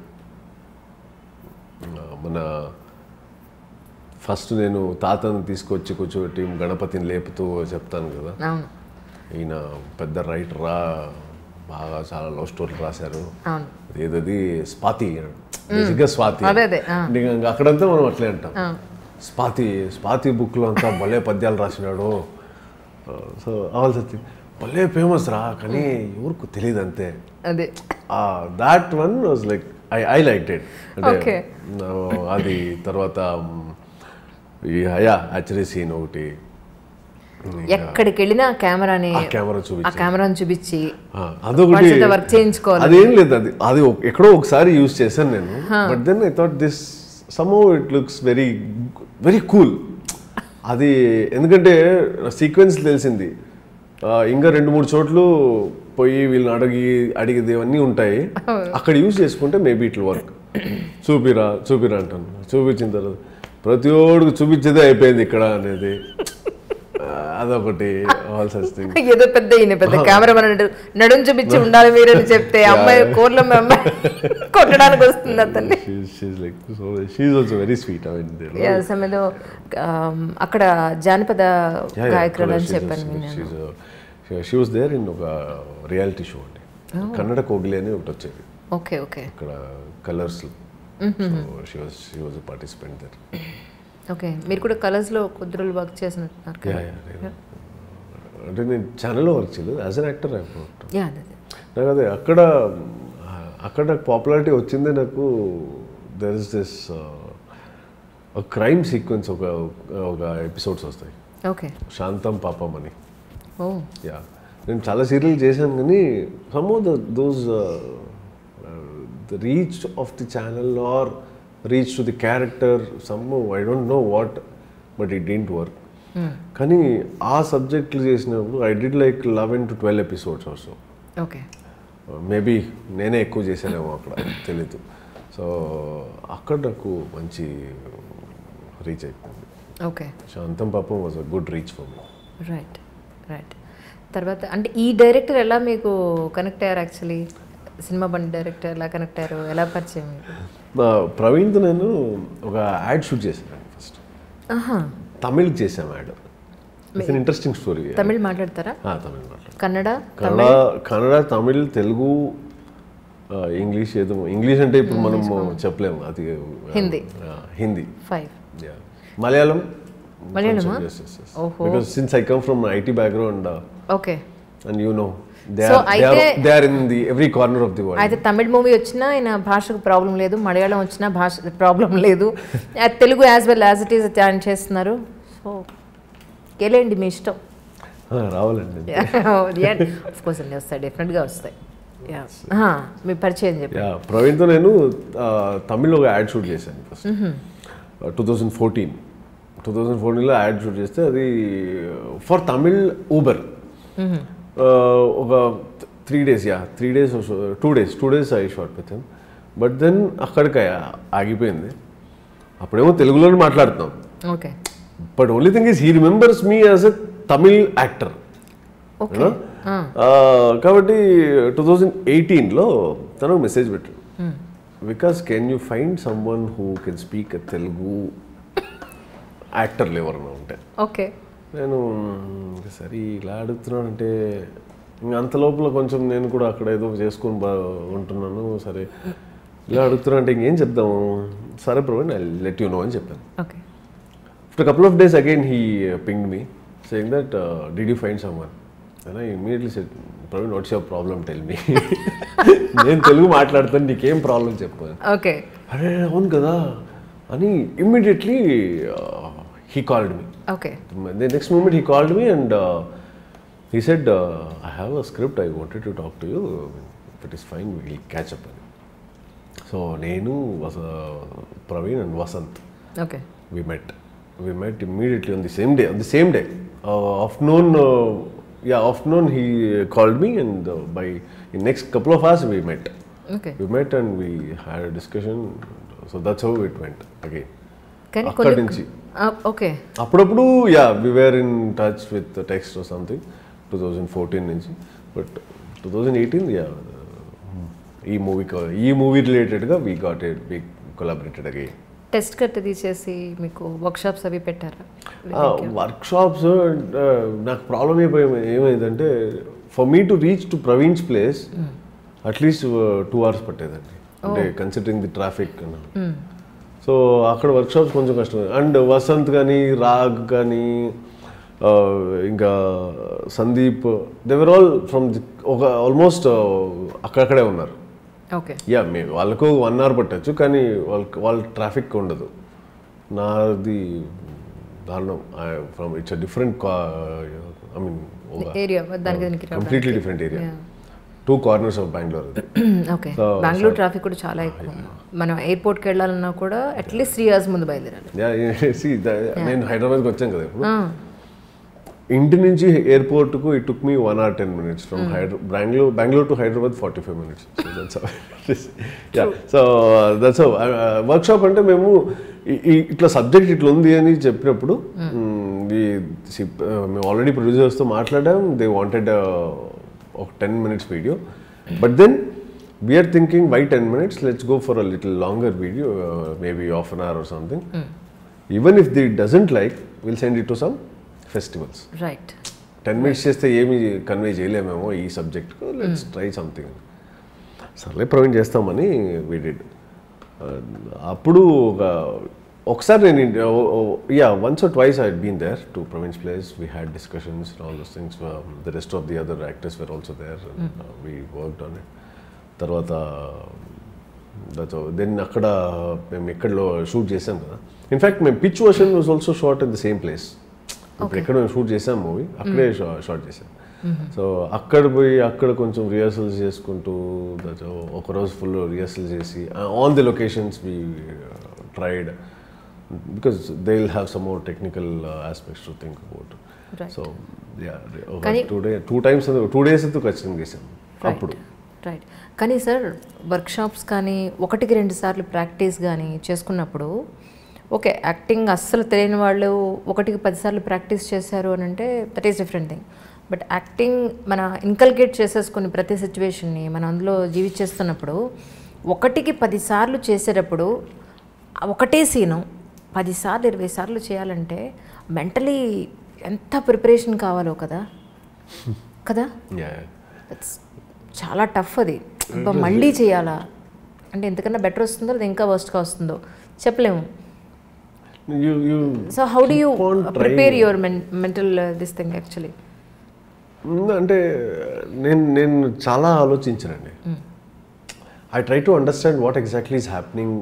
మన ఫస్ట్ నేను తాతను తీసుకొచ్చి కూర్చోబెట్టి గణపతిని లేపుతూ చెప్తాను కదా అవును ఈయన పెద్ద రైటర్ రా బాగా చాలా లవ్ స్టోరీలు రాశారు అవును ఏదది స్వాతి బేసిక్గా స్వాతి అదే, అదే, ఆ. ఇంకా ఇంకా అక్కడంతా మనం అట్లే అంటాం ఆ. స్వాతి స్వాతి బుక్లో అంతా భలే పద్యాలు రాసినాడు సో అవల్ సత్యం భలే ఫేమస్ రా కానీ ఎవరికి తెలియదు అంతే అదే that one was like I I like it అంటే Okay. uh, అది తర్వాత um, ఈ హయా యాక్చువల్లీ సీన్ ఒకటి ఎక్కడికి వెళ్ళినా ఆ కెమెరాని ఆ కెమెరా ఆ చూపించి కెమెరాని చూపించి ఆ, అదొకటి వాటితో వర్క్ చేయించుకోవాలి అదేం లేదు అది అది ఒక- ఎక్కడో ఒకసారి యూజ్ చేశాను నేను but then I thought this somehow it looks very very cool అది ఎందుకంటే సీక్వెన్స్ తెలిసింది ఆ, ఇంకా రెండు మూడు చోట్లు పోయి వీళ్ళని అడిగి అడిగేది అవన్నీ ఉంటాయి అక్కడ యూజ్ చేసుకుంటే మేబీ ఇట్ వర్క్ చూపిరా చూపిరా అంటాను చూపించిన తర్వాత ప్రతి ఒడికి చూపించేదే అయిపోయింది ఇక్కడ అనేది ఆ, అదొకటి ఆల్ సచ్ థింగ్ ఏదో పెద్ద ఈయన పెద్ద కెమెరామెన్ అంటారు నడుం చూపించి ఉండాలి మీరు అని చెప్తే అమ్మాయి కూరలో మీ అమ్మాయి కొట్టడానికి వస్తుంది అతన్ని she's, she's like so she's also very sweet I mean there are- Yeah, some ఏదో um, అక్కడ జానపద yeah, yeah, గాయకురాలు అని she's a- చెప్పాను she's- నేను she's a- she- she was there in ఒక రియాలిటీ షో అండి కన్నడ కోగిలి అని ఒకటి వచ్చేది ఓకే ఓకే ఇక్కడ Colors so she was she was participant there okay మీరు కూడా కలర్స్ లో కొద్ది రోజులు వర్క్ చేసినట్టున్నారు కదా అంటే నేను ఛానల్లో వర్క్ చేయలేదు యాజ్ అన్ యాక్టర్ యా అదే అదే. నాకు అదే అక్కడ అక్కడ నాకు పాపులారిటీ వచ్చిందే నాకు దెర్ ఇస్ దిస్ ఒక క్రైమ్ సీక్వెన్స్ ఒక ఒక ఎపిసోడ్స్ వస్తాయి ఓకే శాంతం పాపం అని ఓ యా నేను చాలా సీరియల్ చేశాను కానీ some of the those the reach of the channel are reach to the character some I don't know what but it didn't work కానీ ఆ సబ్జెక్టులు చేసినప్పుడు I did like eleven to twelve episodes also okay maybe నేనే ఎక్కువ చేశానేమో అక్కడ తెలీదు so అక్కడ నాకు మంచి రీచ్ అయిపోయింది okay Shantam Papam was a good reach for me right right తర్వాత అంటే ఈ డైరెక్టర్ ఎలా మీకు కనెక్ట్ అయ్యారు యాక్చువల్లీ సినిమా బండి డైరెక్టర్ ఎలా కనెక్ట్ అయ్యారు ఎలా పరిచయం మీకు నా ప్రవీణ్తో నేను ఒక యాడ్ షూట్ చేశాను ఫస్ట్ ఆహా తమిళ్ చేసాం ad it's an interesting story Tamil మాట్లాడతారా తమిళ్ మాట్లాడు కన్నడ కన్నడ కన్నడ తమిళ్ తెలుగు ఆ, ఇంగ్లీష్ ఏదో ఇంగ్లీష్ అంటే ఇప్పుడు మనం చెప్పలేము అది హిందీ. ఆ, హిందీ ఫైవ్ Yeah. మలయాళం మలయాళమా? ఓహో because since I come from IT background okay and you know they So, are they are అయితే- they are in the every corner of the world అయితే తమిళ్ మూవీ వచ్చినా ఆయన భాషకు ప్రాబ్లం లేదు మలయాళం వచ్చినా భాష ప్రాబ్లం లేదు ఆ, Telugu as well as it is ఆయన చేస్తున్నారు సో గెలేండి మీ ఇష్టం రావాలండి ఆఫ్ కోర్స్ అండి వస్తాయి డెఫినెట్గా వస్తాయి Yeah. ఆహా, మీ పరిచయం చెప్పండి యా ప్రవీణ్తో నేను ఆ, తమిళ్లో ఒక యాడ్ షూట్ చేశాను first two thousand fourteen two thousand ఫోర్టీన్లో యాడ్ షూట్ చేస్తే అది ఫర్ తమిళ్ ఊబర్ ఒక three days yeah three days two days two days I shot with but then అక్కడికి ఆగిపోయింది అప్పుడేమో తెలుగులోనే మాట్లాడుతున్నాం okay but only thing is he remembers me as a Tamil actor okay కాబట్టి టూ థౌజండ్ ఎయిటీన్లో తను మెసేజ్ పెట్టాడు because can you find someone who can speak Telugu యాక్టర్లు ఎవరన్నా ఉంటే ఓకే నేను "మ్మ్, సరే ఇలా అడుగుతున్నానంటే ఇంకా అంత లోపల కొంచెం నేను కూడా అక్కడ ఏదో చేసుకొని బా ఉంటున్నాను సరే ఇలా అడుగుతున్నా అంటే ఇంకేం చెప్దాము సరే Praveen I let you know అని చెప్పాను okay after couple of days again he ping me saying that did you find someone and I immediately said Praveen what's your problem tell me నేను తెలుగు మాట్లాడతాను నీకేం ప్రాబ్లం చెప్పు ఓకే అరే అవును కదా అని immediately he called me okay the next moment he called me and uh, he said, uh, I have a script, I wanted to talk to you. If it is fine, we'll catch up. So, Nenu was uh, Praveen and Vasant. Okay We met. We met immediately on the same day. On the same day. Uh, afternoon, uh, yeah, afternoon he called me and uh, by in next couple of hours we met. Okay We met and we had a discussion. So that's how it went again. కానీ అక్కడి కొన్ని నుంచి okay అప్పుడప్పుడు yeah we were in touch with text something two thousand fourteen నుంచి but two thousand eighteen yeah ఈ movie ఈ movie రిలేటెడ్గా we got it we collaborated again test cut తీసేసి మీకు వర్క్షాప్స్ అవి పెట్టారా వర్క్ షాప్స్ నాకు ప్రాబ్లం అయిపోయి ఏమైందంటే for me to reach to Praveen's place at least two hours పట్టేదండి అంటే కన్సిడరింగ్ ది ట్రాఫిక్ సో అక్కడ వర్క్ షాప్స్ కొంచెం కష్టం అండ్ వసంత్ కానీ రాగ్ కానీ ఆ, ఇంకా సందీప్ దేవర్ ఆల్ ఫ్రమ్ ఒక ఆల్మోస్ట్ అక్కడక్కడే ఉన్నారు ఓకే యా మే వాళ్ళకు వన్ అవర్ పట్టచ్చు కానీ వాళ్ళకి వాళ్ళ ట్రాఫిక్ ఉండదు నాది దారుణం from it's a different I mean area దానికి దానికి completely different area two corners of Bengaluru okay Bengaluru traffic కూడా చాలా ఎక్కువ మనం ఎయిర్పోర్ట్కి వెళ్ళాలన్నా కూడా అట్లీస్ట్ త్రీ అవర్స్ ముందు బయలుదేరాలి యా సి నేను హైదరాబాద్కి వచ్చాను కదా ఇప్పుడు ఇంటి నుంచి ఎయిర్పోర్ట్కు it took me one or ten minutes from హైదరా Bengaluru Bengaluru to Hyderabad forty five minutes yeah so that's workshop అంటే మేము ఈ- ఈ ఇట్లా సబ్జెక్ట్ ఇట్లా ఉంది అని చెప్పినప్పుడు మ్, ఈ- సి- మేము ఆల్రెడీ ప్రొడ్యూసర్స్తో మాట్లాడాం దే వాంటెడ్ ఒక ten minutes video but then we're thinking why ten minutes let's go for a little longer video maybe half an hour or something even if the doesn't like will send it to some festivals right ten minutes చేస్తే ఏమి convey చేయలేమేమో ఈ సబ్జెక్ట్కు let's try something సర్లే ప్రవీణ్ చేస్తామని వీడిడ్ అప్పుడు ఒక ఒకసారి నేను yeah once or twice I been there to Praveen's place we had discussions all those things the rest of the other actors were also there we work on it తర్వాత that's then అక్కడ మేము ఎక్కడలో షూట్ చేసాం కదా in fact మేము pitch version was also shot in the same place ఇప్పుడు ఎక్కడ మేము షూట్ చేసాం మూవీ అక్కడే షార్ట్ చేసాం సో అక్కడ పోయి అక్కడ కొంచెం రిహర్సల్స్ చేసుకుంటూ that's all. ఒకరోజు ఫుల్ రిహర్సల్ చేసి on the locations we tried because they will have some more technical aspects to think about Right. So yeah కానీ- two day two times two days అయితే ఖచ్చితంగా చేసాం అప్పుడు రైట్ కానీ sir workshops కానీ ఒకటికి రెండు సార్లు ప్రాక్టీస్ కానీ చేసుకున్నప్పుడు ఓకే యాక్టింగ్ అస్సలు తెలియని వాళ్ళు ఒకటికి పదిసార్లు ప్రాక్టీస్ చేశారు అని అంటే that is different thing but acting మన ఇన్కల్కేట్ చేసేసుకుని ప్రతి సిచ్యువేషన్ని మనం అందులో జీవించేస్తున్నప్పుడు ఒకటికి పదిసార్లు చేసేటప్పుడు ఆ ఒకటే సీను పదిసార్లు ఇరవై సార్లు చేయాలంటే మెంటలీ ఎంత ప్రిపరేషన్ కావాలో కదా కదా యా It's చాలా టఫ్ అది అబ్బా మళ్ళీ చేయాలా అంటే ఎంతకన్నా బెటర్ వస్తుందో అది ఇంకా వర్స్ట్గా వస్తుందో చెప్పలేము you you so how do you Keep on trying. Prepare your mental this thing actually అంటే నేను నేను చాలా ఆలోచించానండి I try to understand what exactly is happening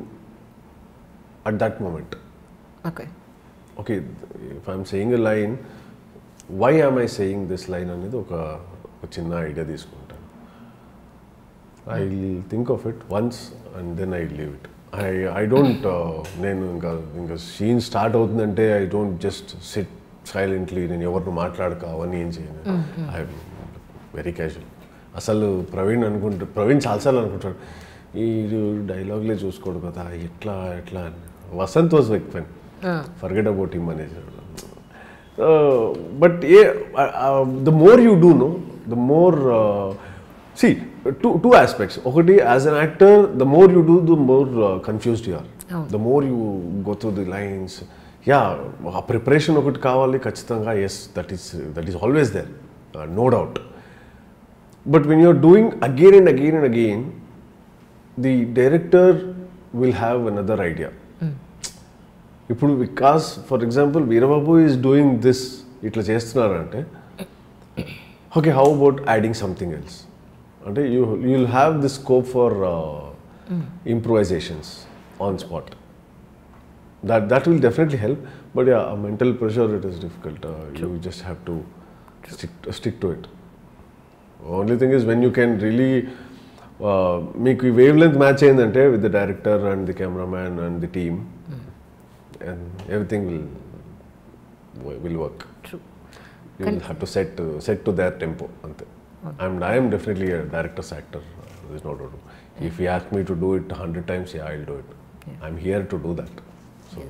at that moment okay okay if I'm saying a line why am I saying this line అనేది ఒక ఒక చిన్న idea తీసుకుంటాను I think of it once and then I leave it I I don't నేను ఇంకా ఇంకా scene start అవుతుందంటే I don't just sit silently నేను ఎవరిని మాట్లాడక అవన్నీ ఏం చేయను ఐ వెరీ క్యాజువల్ అసలు ప్రవీణ్ అనుకుంటే ప్రవీణ్ చాలాసార్లు అనుకుంటాడు ఈ డైలాగ్లే చూసుకోడు కదా ఎట్లా ఎట్లా అని వసంత్ వాజ్ వెక్ ఫెన్ ఫర్గెట్ అబౌట్ హిమ్ అనేది but a the more you do know the more see two two aspects ఒకటి as an actor the more you do the more confused you are the more you go through the lines yeah ఆ preparation ఒకటి కావాలి ఖచ్చితంగా yes that is that is always there no doubt but when you're doing again and again and again the director will have another idea ఇప్పుడు because for example Veerababu is doing this ఇట్లా చేస్తున్నారంటే okay how about adding something else అంటే you you will have the scope for improvisations on spot that that will definitely help but yeah a mental pressure it is difficult uh, you just have to stick, stick to it only thing is when you can really uh, మీకు ఈ wavelength match అయిందంటే with the director and the cameraman and the team and everything will will work through you will have to set set to their tempo అంతే I'm I'm definitely director's actor this no doubt if you ask me to do it hundred times I will do it I'm here to do that so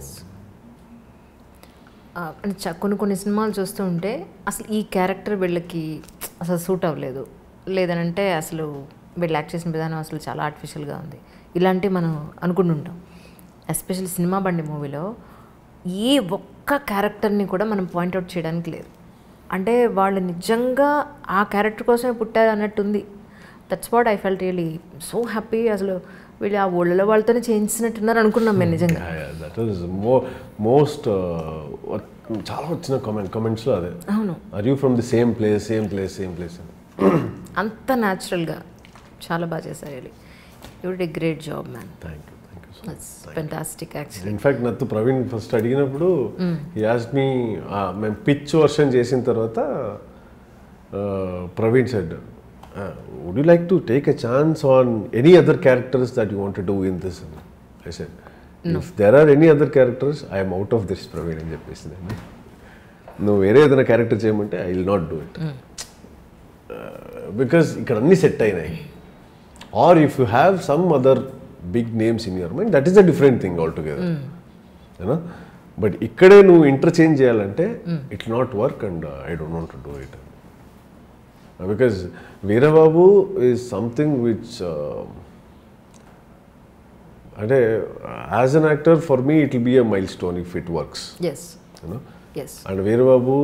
ఆ, అంటే చ- కొన్ని కొన్ని సినిమాలు చూస్తూ ఉంటే అసలు ఈ క్యారెక్టర్ వీళ్ళకి అసలు సూట్ అవ్వలేదు లేదనంటే అసలు వీళ్ళు యాక్ట్ చేసిన విధానం అసలు చాలా ఆర్టిఫిషియల్గా ఉంది ఇలాంటివి మనం అనుకుంటుంటాం ఎస్పెషల్లీ సినిమా బండి మూవీలో ఏ ఒక్క క్యారెక్టర్ని కూడా మనం పాయింట్అవుట్ చేయడానికి లేదు అంటే వాళ్ళు నిజంగా ఆ క్యారెక్టర్ కోసమే పుట్టారు అన్నట్టుంది that's what I felt really so happy అసలు వీళ్ళు ఆ ఊళ్ళలో వాళ్ళతోనే చేయించినట్టున్నారు అనుకున్నాం మేము నిజంగా దట్ ఈస్ మో మోస్ట్ చాలా వచ్చిన కామెంట్ కామెంట్స్లో అదే అవును are you from the same place same place same place అంత న్యాచురల్గా చాలా బాగా చేశారు really. You did great job man thank you thank you so fantastic actually in fact నత్తు ప్రవీణ్ ఫస్ట్ అడిగినప్పుడు యాజ్ మీ మేము పిచ్ వర్షన్ చేసిన తర్వాత Praveen said would you like to take a chance on any other characters that you want do in this I said if there are any other characters I'm out of this Praveen అని చెప్పేసింది నువ్వు వేరే ఏదైనా character చేయమంటే I will not do it because ఇక్కడ అన్ని set అయినాయి or if you have some other big names in your mind that is a different thing altogether you know but ఇక్కడే నువ్వు ఇంటర్చేంజ్ చేయాలంటే it not work and I don't want to do it because Veerababu is something which అంటే as an actor for me it will be a milestone if it works yes you know yes and Veerababu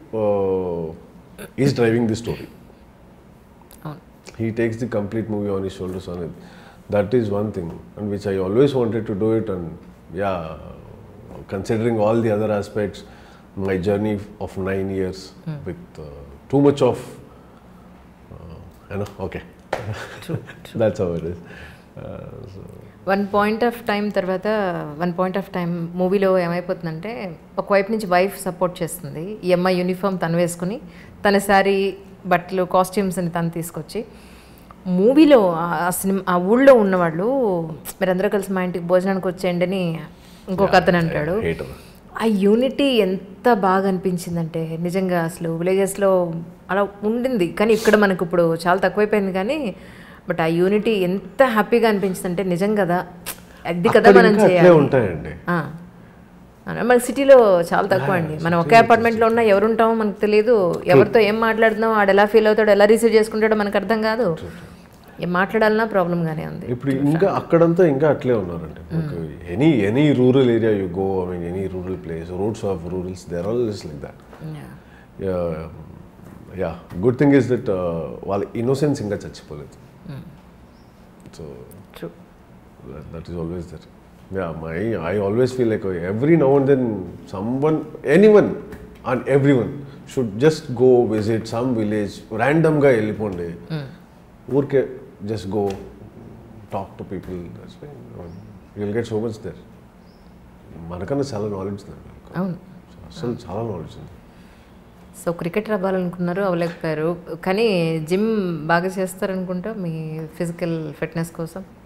is driving the story అవును he takes the complete movie on his shoulders on it that is one thing and which i always wanted to do it and yeah considering all the other aspects my journey of nine years with uh, too much of uh, you know okay true that's how it is uh, so, one point of time తర్వాత one point of time మూవీలో ఏమైపోతుందంటే ఒకవైపు నుంచి wife support చేస్తుంది ఈ అమ్మాయి uniform తను వేసుకుని తన శారీ బట్టలు కాస్ట్యూమ్స్ అని తను తీసుకొచ్చి మూవీలో ఆ సినిమా ఆ ఊళ్ళో ఉన్నవాళ్ళు మీరందరూ కలిసి మా ఇంటికి భోజనానికి వచ్చేయండి అని ఇంకొక అతను అంటాడు hater ఆ యూనిటీ ఎంత బాగా అనిపించిందంటే నిజంగా అసలు విలేజెస్లో అలా ఉండింది కానీ ఇక్కడ మనకు ఇప్పుడు చాలా తక్కువైపోయింది కానీ బట్ ఆ యూనిటీ ఎంత హ్యాపీగా అనిపించిందంటే నిజం కదా అది కదా అక్కడ మనం ఇంకా అట్లే చేయాలి ఉంటాయండి ఆ. అలా మన సిటీలో చాలా తక్కువ అండి మనం ఒకే అపార్ట్మెంట్లో ఉన్నా ఎవరు ఉంటామో మనకు తెలియదు ఎవరితో ఏం మాట్లాడుతున్నాం వాడు ఎలా ఫీల్ అవుతాడో ఎలా రిసీవ్ చేసుకుంటాడో మనకు అర్థం కాదు ఏం మాట్లాడాలన్నా ప్రాబ్లంగానే ఉంది ఇప్పుడు ఇంకా అక్కడంతా ఇంకా అట్లే ఉన్నారండి any any rural area you go I mean any rural place roots of rurals there all is like that Yeah. Yeah good thing is that వాళ్ళ ఇన్నోసెన్స్ ఇంకా చచ్చిపోలేదు so True. That is always that yeah my I always feel like every now and then someone anyone and every everyone should just go visit some village ర్యాండమ్గా వెళ్ళిపోండి ఊరికే just go talk to people will get so much there మనకన్నా చాలా knowledge ఉంది అవును అసలు చాలా knowledge ఉంది సో క్రికెటర్ అవ్వాలనుకున్నారు అవ్వలేకపోయారు కానీ జిమ్ బాగా చేస్తారనుకుంటా మీ ఫిజికల్ ఫిట్నెస్ కోసం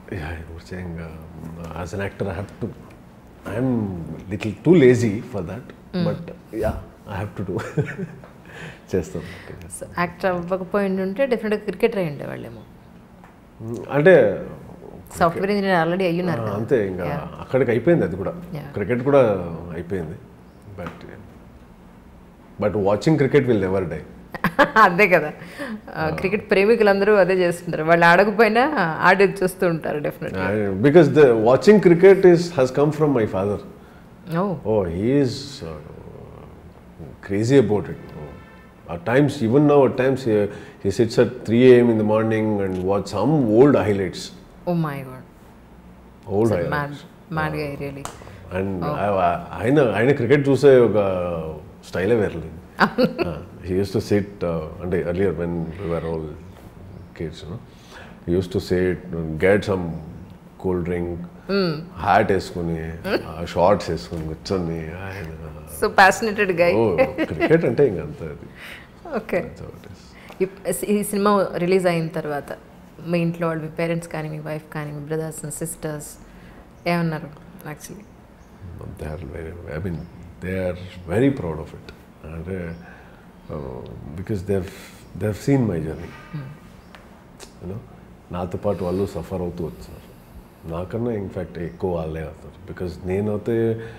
yeah, I was saying, uh, as an actor, I have to. I'm little too lazy for that, but yeah, I have to do. చేస్తాం సో యాక్టర్ అవ్వకపోయి ఉంటే డెఫినెట్గా క్రికెటర్ అయి ఉండేవాళ్ళేమో అంటే సాఫ్ట్వేర్ ఇంజనీర్ ఆల్రెడీ అయ్యున్నారు ఆ, కదా. అంతే ఇంకా అక్కడికి అయిపోయింది అది కూడా Yeah. క్రికెట్ కూడా అయిపోయింది but but watching cricket will never die అదే కదా క్రికెట్ ప్రేమికులందరూ అదే చేస్తుంటారు వాళ్ళు ఆడకపోయినా ఆడేది చూస్తూ ఉంటారు definite because the watching cricket is has come from my father oh Oh, he is uh, crazy about it. At times, even now, at times he, he sits at 3 a.m. in the morning and watch some old highlights. Oh my god Old mad highlights. Mad గా really and ఆయన ఆయన cricket చూసే ఒక స్టైలే వేరలేదు he use to sit అంటే earlier when were all kids he use to sit get some cool drink hat వేసుకుని shorts వేసుకుని కూర్చొని ఆయన so passionated guy oh cricket అంటే ఇంక అంత అది okay That's how it is. ఈ సినిమా రిలీజ్ అయిన తర్వాత మీ ఇంట్లో వాళ్ళు మీ పేరెంట్స్ కానీ మీ వైఫ్ కానీ మీ బ్రదర్స్ అండ్ సిస్టర్స్ ఏమన్నారు actually They are very, I mean, they are very proud of it. And, uh, uh, because they've, they've seen my journey. You know, నాతో పాటు వాళ్ళు సఫర్ అవుతూ వచ్చారు నాకన్నా ఇన్ఫ్యాక్ట్ ఎక్కువ వాళ్ళే అవుతారు బికాస్ నేనైతే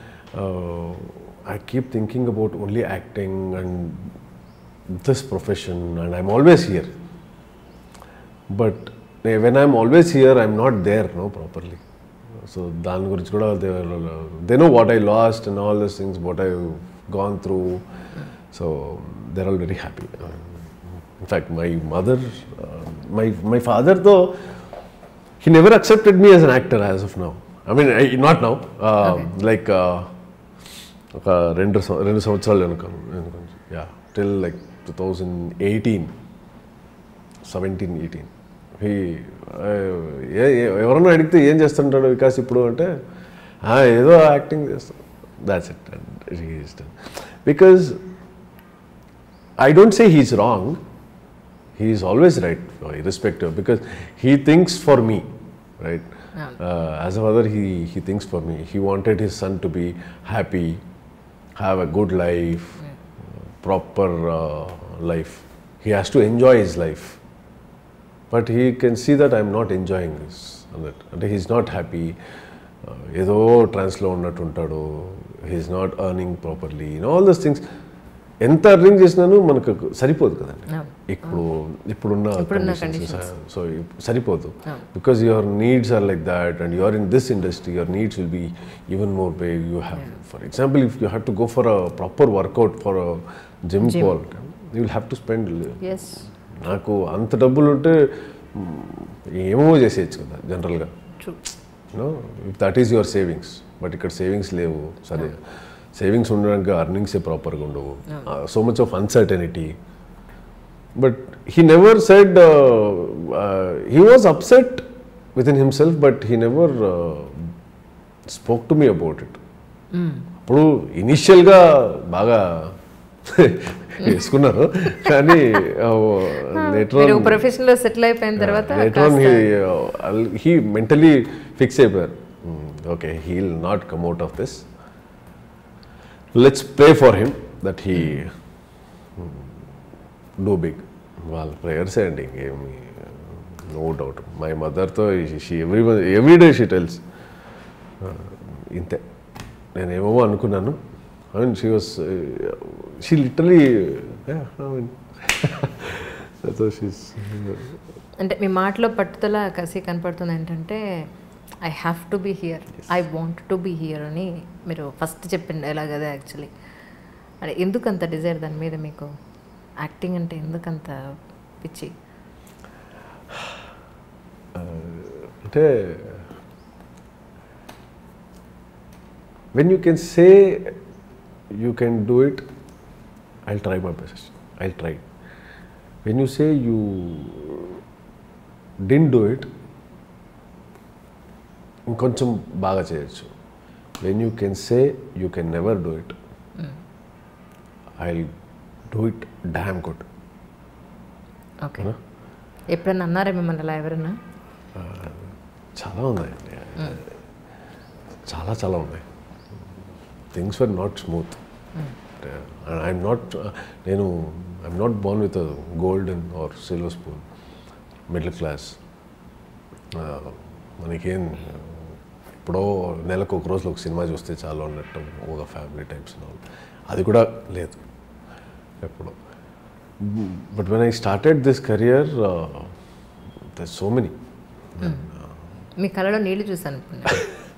I keep thinking about only acting and this profession and I'm always here but when I'm always here I'm not there no properly so దాని గురించి కూడా they know what I lost and all this things what I gone through so there all very happy in fact my mother my my ఫాదర్తో he never accepted me as an actor as of now. I mean, I, not now. Uh, Like uh, ఒక రెండు సం- రెండు సంవత్సరాలు అనుకోను yeah till like two thousand eighteen seventeen eighteen he ఎవరన్నా అడిగితే ఏం చేస్తుంటాడు వికాస్ ఇప్పుడు అంటే "ఆ, ఏదో యాక్టింగ్ చేస్తాను that's it and because I don't say he's wrong. He is always right, uh, irrespective, because he thinks for me, right? Uh, as a father, he, he thinks for me. He wanted his son to be happy, have a good life, proper uh, life. He has to enjoy his life. But he can see that I'm not enjoying this. and that. అంటే he's not happy. Uh, ఏదో ట్రాన్స్లో ఉన్నట్టు ఉంటాడు he is not earning properly all those things ఎంత earning చేసినాను మనకు సరిపోదు కదండి అవును. ఇప్పుడు ఇప్పుడున్న ఇప్పుడున్న సో సరిపోదు because your needs are like that and you are in this industry your needs will be even more pay you have for example if you have to go for a proper workout for gym call you will have to spend yes నాకు అంత డబ్బులు ఉంటే మ్, ఏమో చేసేయచ్చు కదా జనరల్గా true no if that is your savings but ఇక్కడ సేవింగ్స్ లేవు సరే సేవింగ్స్ ఉండడానికి అర్నింగ్సే ప్రాపర్గా ఉండవు so much of uncertainty but he never said he was upset with in himself but he never spoke to me about it అప్పుడు ఇనిషియల్గా బాగా వేసుకున్నారు కానీ లేటర్ మీరు ప్రొఫెషన్లో సెటిల్ అయిపోయిన తర్వాత later on he he mentally fix అయిపోయారు okay he'll not come out of this let's pray for him that he do big వాళ్ళ ప్రేయర్సే అండి ఇంకేమి నో డౌట్ మై మదర్తో she every every day she tells ఇంతే నేనేమో అనుకున్నాను I mean she was she literally I mean she's అంటే మీ మాటలో పట్టుదల కసి కనపడుతుంది ఏంటంటే I have to be here I want to be here అని మీరు ఫస్ట్ చెప్పిన డైలాగ్ అదే యాక్చువల్లీ అంటే ఎందుకు అంత డిజైర్ దాని మీద మీకు యాక్టింగ్ అంటే ఎందుకంత పిచ్చి అంటే when you can say you can do it I try my best I try when you say you didn't do it ఇంకొంచెం బాగా చేయొచ్చు when you can say you can never do it I do it damn good okay ఎప్పుడన్నా అన్నారా మిమ్మల్ని అలా ఎవరన్నా చాలా ఉన్నాయండి చాలా చాలా ఉన్నాయి things were not smooth I'm not నేను I'm not born with golden or silver spoon middle class మనకేం ఎప్పుడో నెలకు ఒక రోజులో ఒక సినిమా చూస్తే చాలా ఉన్నట్టు ఒక ఫ్యామిలీ టైప్స్ అది కూడా లేదు ఎప్పుడో but when I started this career there so many మీ కళలో నీళ్లు చూసాను అనుకున్నా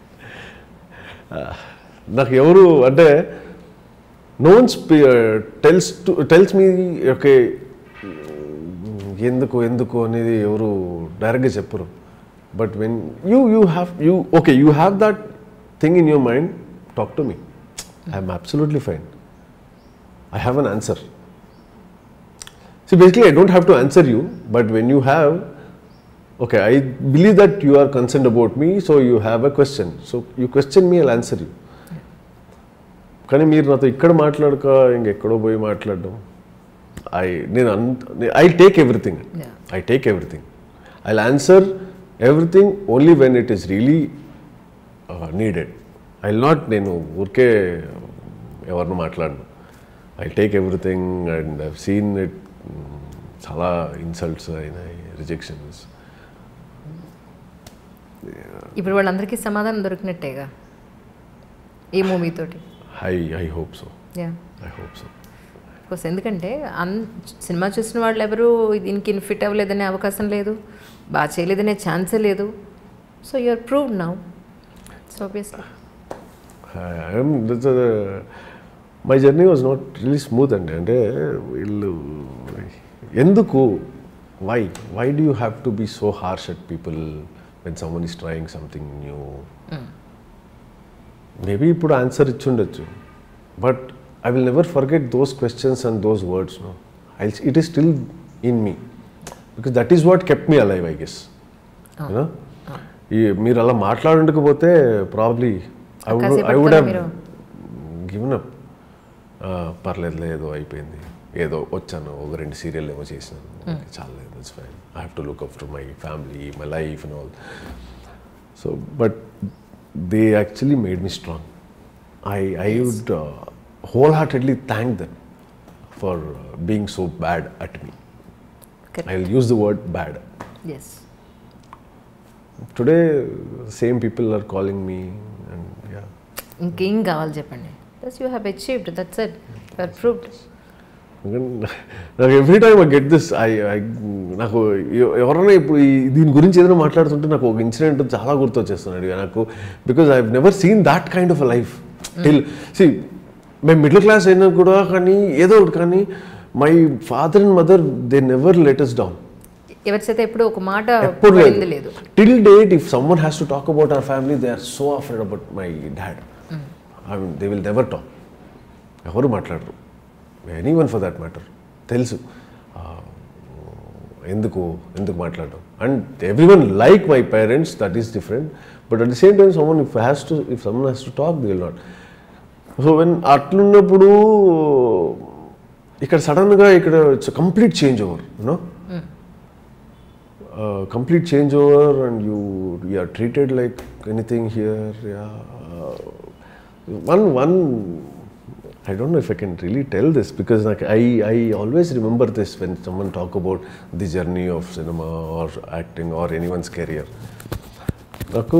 నాకు ఎవరు అంటే no one's tells to tells me okay ఎందుకు ఎందుకు అనేది ఎవరు డైరెక్ట్గా చెప్పరు but when you you have you okay you have that thing in your mind talk to me I'm absolutely fine I have an answer See, basically, I don't have to answer you, but when you have, okay, I believe that you are concerned about me, so you have a question. So you question me, I'll answer you. కానీ మీరు నాతో ఇక్కడ మాట్లాడక ఇంకెక్కడో పోయి మాట్లాడడం I నేను అంత I take everything Yeah. I take everything I answer everything only when it is really needed I not నేను ఊరికే ఎవరిని మాట్లాడను I take everything and I seen it చాలా ఇన్సల్ట్స్ అయినాయి రిజెక్షన్స్ ఇప్పుడు వాళ్ళందరికీ సమాధానం దొరికినట్టేగా ఈ మూవీతోటి I I hope so yeah I hope so course ఎందుకంటే అన్ సినిమా చూసిన వాళ్ళు ఎవరు దీనికి ఫిట్ అవ్వలేదనే అవకాశం లేదు బాగా చేయలేదనే ఛాన్సే లేదు so you are proved now so obviously my journey was not really smooth అండి అంటే వీళ్ళు ఎందుకు why why do you have to be so harsh at people when someone is trying something new maybe ఇప్పుడు ఆన్సర్ ఇచ్చుండొచ్చు but I will never forget those questions and those words no I it is still in me because that is what kept me alive I guess you know ఈ మీరు అలా మాట్లాడకపోతే probably I would I would have మీరు given up పర్లేదు ఏదో అయిపోయింది ఏదో వచ్చాను ఒక రెండు సీరియల్ ఏమో చేసినాను Okay, చాలా లేదు it's fine I have to look after my family my life and all so but they actually made me strong I I would whole heartedly thank them for being so bad at me I will use the word bad yes today same people are calling me and yeah ఇంకేం కావాలి చెప్పండి thus you have achieved that's it you are proved నాకు every time I get this I I నాకు ఎ- ఎవరైనా ఇప్పుడు ఈ దీని గురించి ఏదైనా మాట్లాడుతుంటే నాకు ఒక ఇన్సిడెంట్ చాలా గుర్తొచ్చేస్తున్నాడు ఇక నాకు because I never seen that kind of a life till సి మేము మిడిల్ క్లాస్ అయినా కూడా కానీ ఏదో ఒకటి కానీ my father and mother they never let us down ఎవరి చేత ఎప్పుడు ఒక మాట ఎప్పుడు పడింది లేదు till date if someone has to talk about our family they are so afraid about my dad I mean they will never talk ఎవరు మాట్లాడరు any one for that matter తెలుసు ఆ, ఎందుకు ఎందుకు మాట్లాడడం and every one like my parents that is different but at the same time someone if has to if someone has to talk the will not so when అట్లున్నప్పుడు ఇక్కడ సడన్గా ఇక్కడ it's complete change over you know uh, complete changeover and you you are treated like anything here yeah uh, one one i don't know if i can really tell this because like i i always remember this when someone talk about the journey of cinema or acting or anyone's career నాకు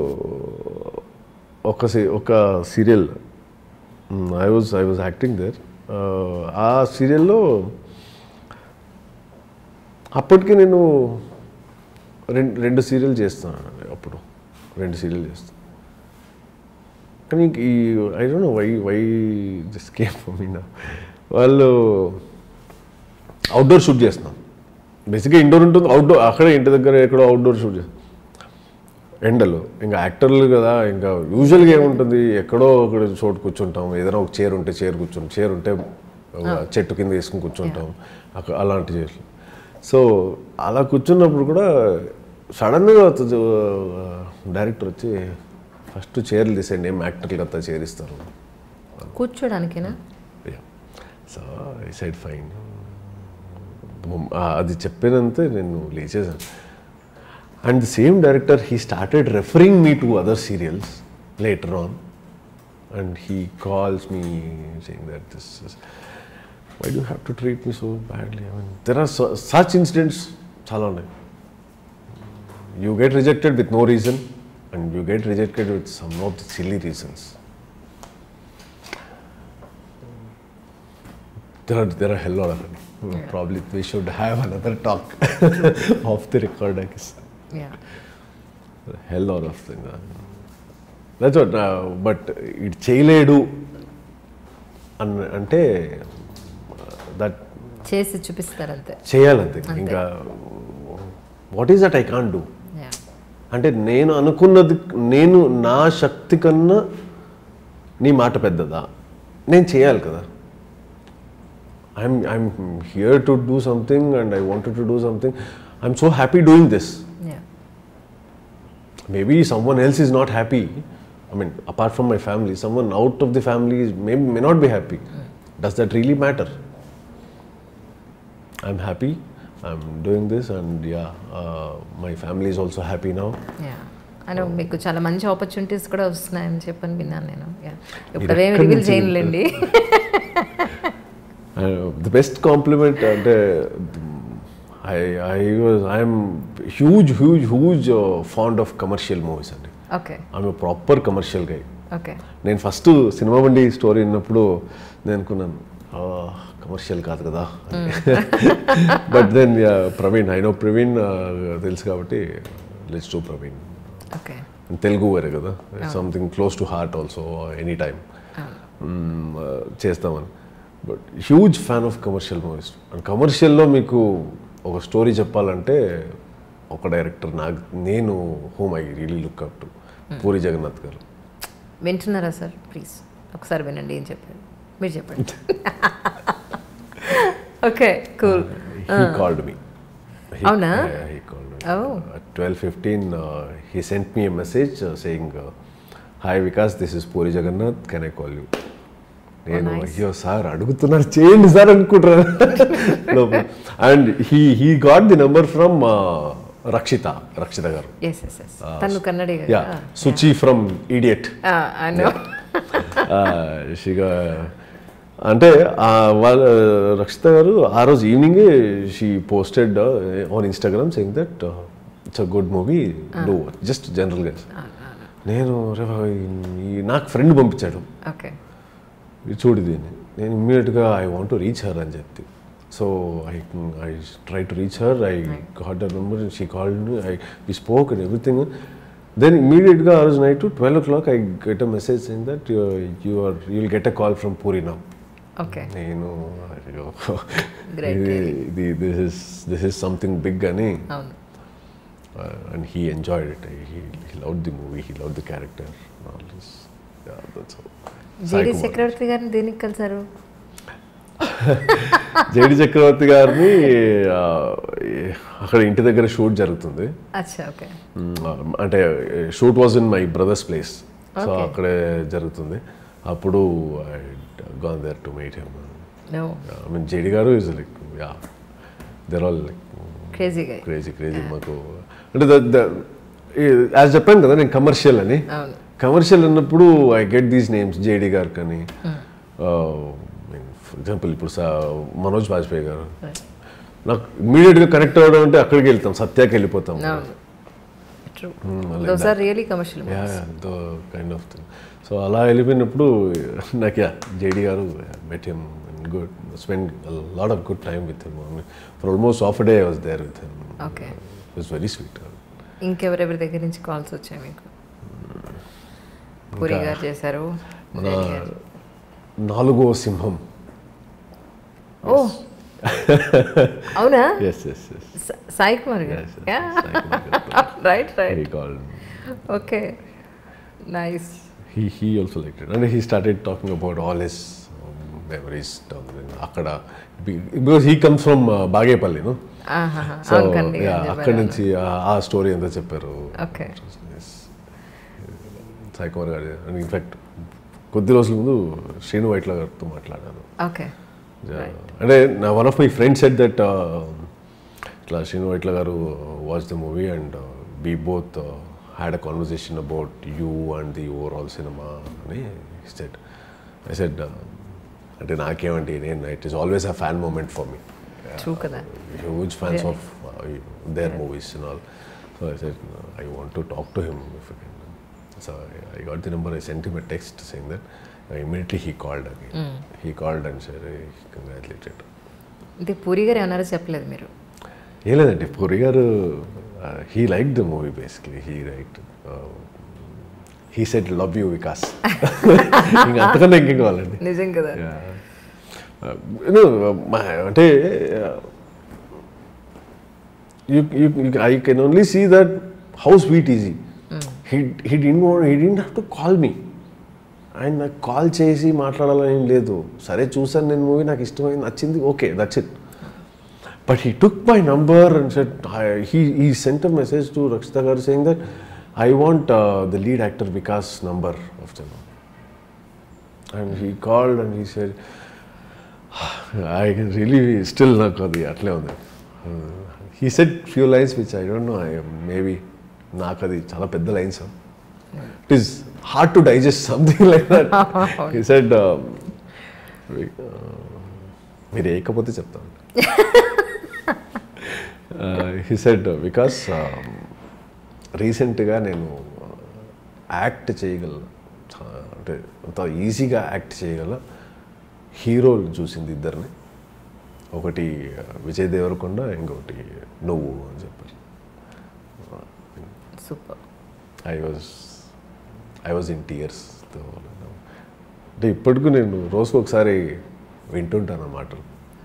ఒక సి- ఒక serial I was I was acting there ఆ సీరియల్లో అప్పటికి నేను రెండు రెండు సీరియల్ చేస్తున్నాను అప్పుడు రెండు సీరియల్ చేస్తాను కానీ ఈ I don't know why why this came for me నా వాళ్ళు అవుట్డోర్ షూట్ చేస్తున్నాం బేసిక్గా ఇండోర్ ఉంటుంది అవుట్డోర్ అక్కడే ఇంటి దగ్గర ఎక్కడో అవుట్డోర్ షూట్ చేస్తాం ఎండలు ఇంకా యాక్టర్లు కదా ఇంకా యూజువల్గా ఏముంటుంది ఎక్కడో ఒక చోటు కూర్చుంటాం ఏదైనా ఒక చైర్ ఉంటే చైర్ కూర్చుంటాం చైర్ ఉంటే ఒక చెట్టు కింద వేసుకుని కూర్చుంటాం అక్కడ అలాంటి చేసి సో అలా కూర్చున్నప్పుడు కూడా సడన్గా డైరెక్టర్ వచ్చి ఫస్ట్ చైర్లు తీసేయండి ఏం యాక్టర్లు అంతా చైర్ ఇస్తారు కూర్చోడానికేనా సో ఐ సైడ్ ఫైన్ అది చెప్పినంతే నేను లేచేసాను And the same director, he started referring me to other serials later on. And he calls me saying that this is, why do you have to treat me so badly? I mean, there are su- such incidents, చాలా ఉన్నాయి you get rejected with no reason and you get rejected with some of the silly reasons there are there are hell lot of them probably we should have another talk off the record i guess yeah hell lot of things that's what uh, but ఇది చేయలేడు అన్ అంటే that చేసి చూపిస్తారు అంతే చేయాలంతే ఇంకా what is that I can't do yeah అంటే నేను అనుకున్నది నేను నా శక్తి కన్నా నీ మాట పెద్దదా నేను చేయాలి కదా I'm I'm here to do something and I wanted to do something I'm so happy doing this yeah maybe someone else is not happy i mean apart from my family someone out of the family is, may, may not be happy does that really matter i'm happy i'm doing this and yeah uh, my family is also happy now yeah అని మీకు చాలా మంచి opportunities కూడా వస్తున్నాయని చెప్పని విన్నాను నేను yeah ఇప్పుడు అవేమి ఎక్కడి రివీల్ నుంచి చేయనులేండి ద బెస్ట్ కాంప్లిమెంట్ అంటే I I was I'm huge huge huge fond of commercial movies అండి okay I'm proper commercial guy okay నేను ఫస్ట్ సినిమా బండి స్టోరీ విన్నప్పుడు నేను అనుకున్నాను కమర్షియల్ కాదు కదా but then Praveen I know Praveen uh, తెలుసు కాబట్టి let's to Praveen okay Telugu వేరే కదా something close to heart also any time చేస్తామని but huge fan of commercial movies and కమర్షియల్లో మీకు ఒక స్టోరీ చెప్పాలంటే ఒక డైరెక్టర్ నాకు నేను home I really look up to Puri Jagannadh గారు వింటున్నారా సార్ ప్లీజ్ ఒకసారి వినండి ఏం చెప్పారు మీరు చెప్పండి okay cool he called me. He, అవునా? Yeah, he called me. Oh. At 12.15, uh, he sent me a message uh, saying, uh, Hi Vikas, this is Puri Jagannath, can I call you? నేను అయ్యో sir అడుగుతున్నారు చేయండి sir అనుకుంటున్నాను and he he got the number from Rakshitha Rakshitha garu yes yes yes తను కన్నడి yeah Suchi from Idiot I know షిగా అంటే ఆ వాళ్ళ రక్షిత గారు ఆ రోజు evening she posted on Instagram saying that it's a good movie do just జనరల్గా నేను రే బాబు, ఈ- నాకు ఫ్రెండ్ పంపించాడు ఓకే ఇది చూడు దీన్ని నేను ఇమ్మీడియట్గా I want to reach her అని చెప్పి so I I try to reach her I got the number she called I we spoke and everything then ఇమ్మీడియట్గా ఆ రోజు night twelve o'clock I get a message in that you are you will get a call from Puri now okay నేను అయ్యో, Great, ఇది ఇది this is this is something big అని అవును and he enjoyed it he he love the movie he love the character JD Chakravarthy గారిని దేనికి కలిసారు JD Chakravarthy గారిని ఆ, అక్కడ ఇంటి దగ్గర షూట్ జరుగుతుంది అచ్చా ఓకే మ్, అంటే shoot was in my brother's place so Okay. అక్కడే జరుగుతుంది అప్పుడు I gone there to meet him no I mean JD garu is like yeah there all like క్రేజీగా క్రేజీ క్రేజీ మాకు అంటే యాజ్ చెప్పాను కదా నేను కమర్షియల్ అని అవును కమర్షియల్ అన్నప్పుడు I get these names JD garu కానీ ఫర్ ఎగ్జాంపుల్ ఇప్పుడు సా మనోజ్ వాజ్పేయి గారు నాకు ఇమీడియట్గా కనెక్ట్ అవ్వడం అంటే అక్కడికి వెళ్తాం సత్యాకి వెళ్ళిపోతాం అవును true those are really commercial yeah though kind of thing so అలా వెళ్ళిపోయినప్పుడు నాకు yeah JD garu met him good spend lot of good time with him for almost half day I was there with him okay it's very sweet ఇంకెవరెవరి దగ్గర నుంచి calls వచ్చాయి మీకు పూరి గారు చేశారు మన నాలుగో సింహం ఓ అవునా ఎస్ ఎస్ ఎస్ స- Sai Kumar garu Yes, yes, right right he called okay nice he he also liked it and he started talking about all his um, memories down there అక్కడ because he comes from uh, Bagepalli no so అవును కండి అక్కడ నుంచి ఆ- ఆ story అంతా చెప్పారు okay Sai Kumar గారు అండ్ ఇన్ఫాక్ట్ కొద్ది రోజుల ముందు శ్రీను వైట్ల గారితో మాట్లాడాను ఓకే అంటే నా one of my friends said that ఇట్లా Srinu Vaitla garu watch the movie and we both uh, had a conversation about you and the overall cinema అని said I said uh, అంటే నాకేమంటే నేను it is always a fan moment for me true కదా huge fans Really? of uh, their movies and all. So I said, "No, I want to talk to him if I can. So I, I got the number, I sent him a text saying that. Uh, immediately he called again. He called and said, "Hey, congratulated. అంటే పూరి గారు ఏమన్నారో చెప్పలేదు మీరు ఏం లేదండి Puri garu he like the movie basically he like he said love you Vikas ఇంకా అంతకన్నా ఇంకేం కావాలండి నిజం కదా Yeah. Uh, no, uh, my, అంటే you, you, you, I can only see that how sweet is he. He, he didn't want, he didn't have to call me. ఆయన నాకు call చేసి మాట్లాడాలని ఏం లేదు సరే చూసాను నేను మూవీ నాకు ఇష్టమైంది నచ్చింది okay that's it but he took my number and sent he ఈ sent a message to Rakshita garu saying that I want the lead actor Vikas number of the and he called and he said I can really still నాకు అది అట్లే ఉంది he said few lines which I don't know I maybe నాకు అది చాలా పెద్ద lines it is hard to digest something like that he said మీరు వేయకపోతే చెప్తాను హీ సెడ్ బికాస్ రీసెంట్గా నేను యాక్ట్ చేయగలను అంటే అంత ఈజీగా యాక్ట్ చేయగల హీరోలు చూసింది ఇద్దరిని ఒకటి విజయ్ దేవరకొండ ఇంకొకటి నువ్వు అని చెప్పారు super I was I was in tears అంటే ఇప్పటికూ నేను రోజుకు ఒకసారి వింటుంటాను ఆ మాటలు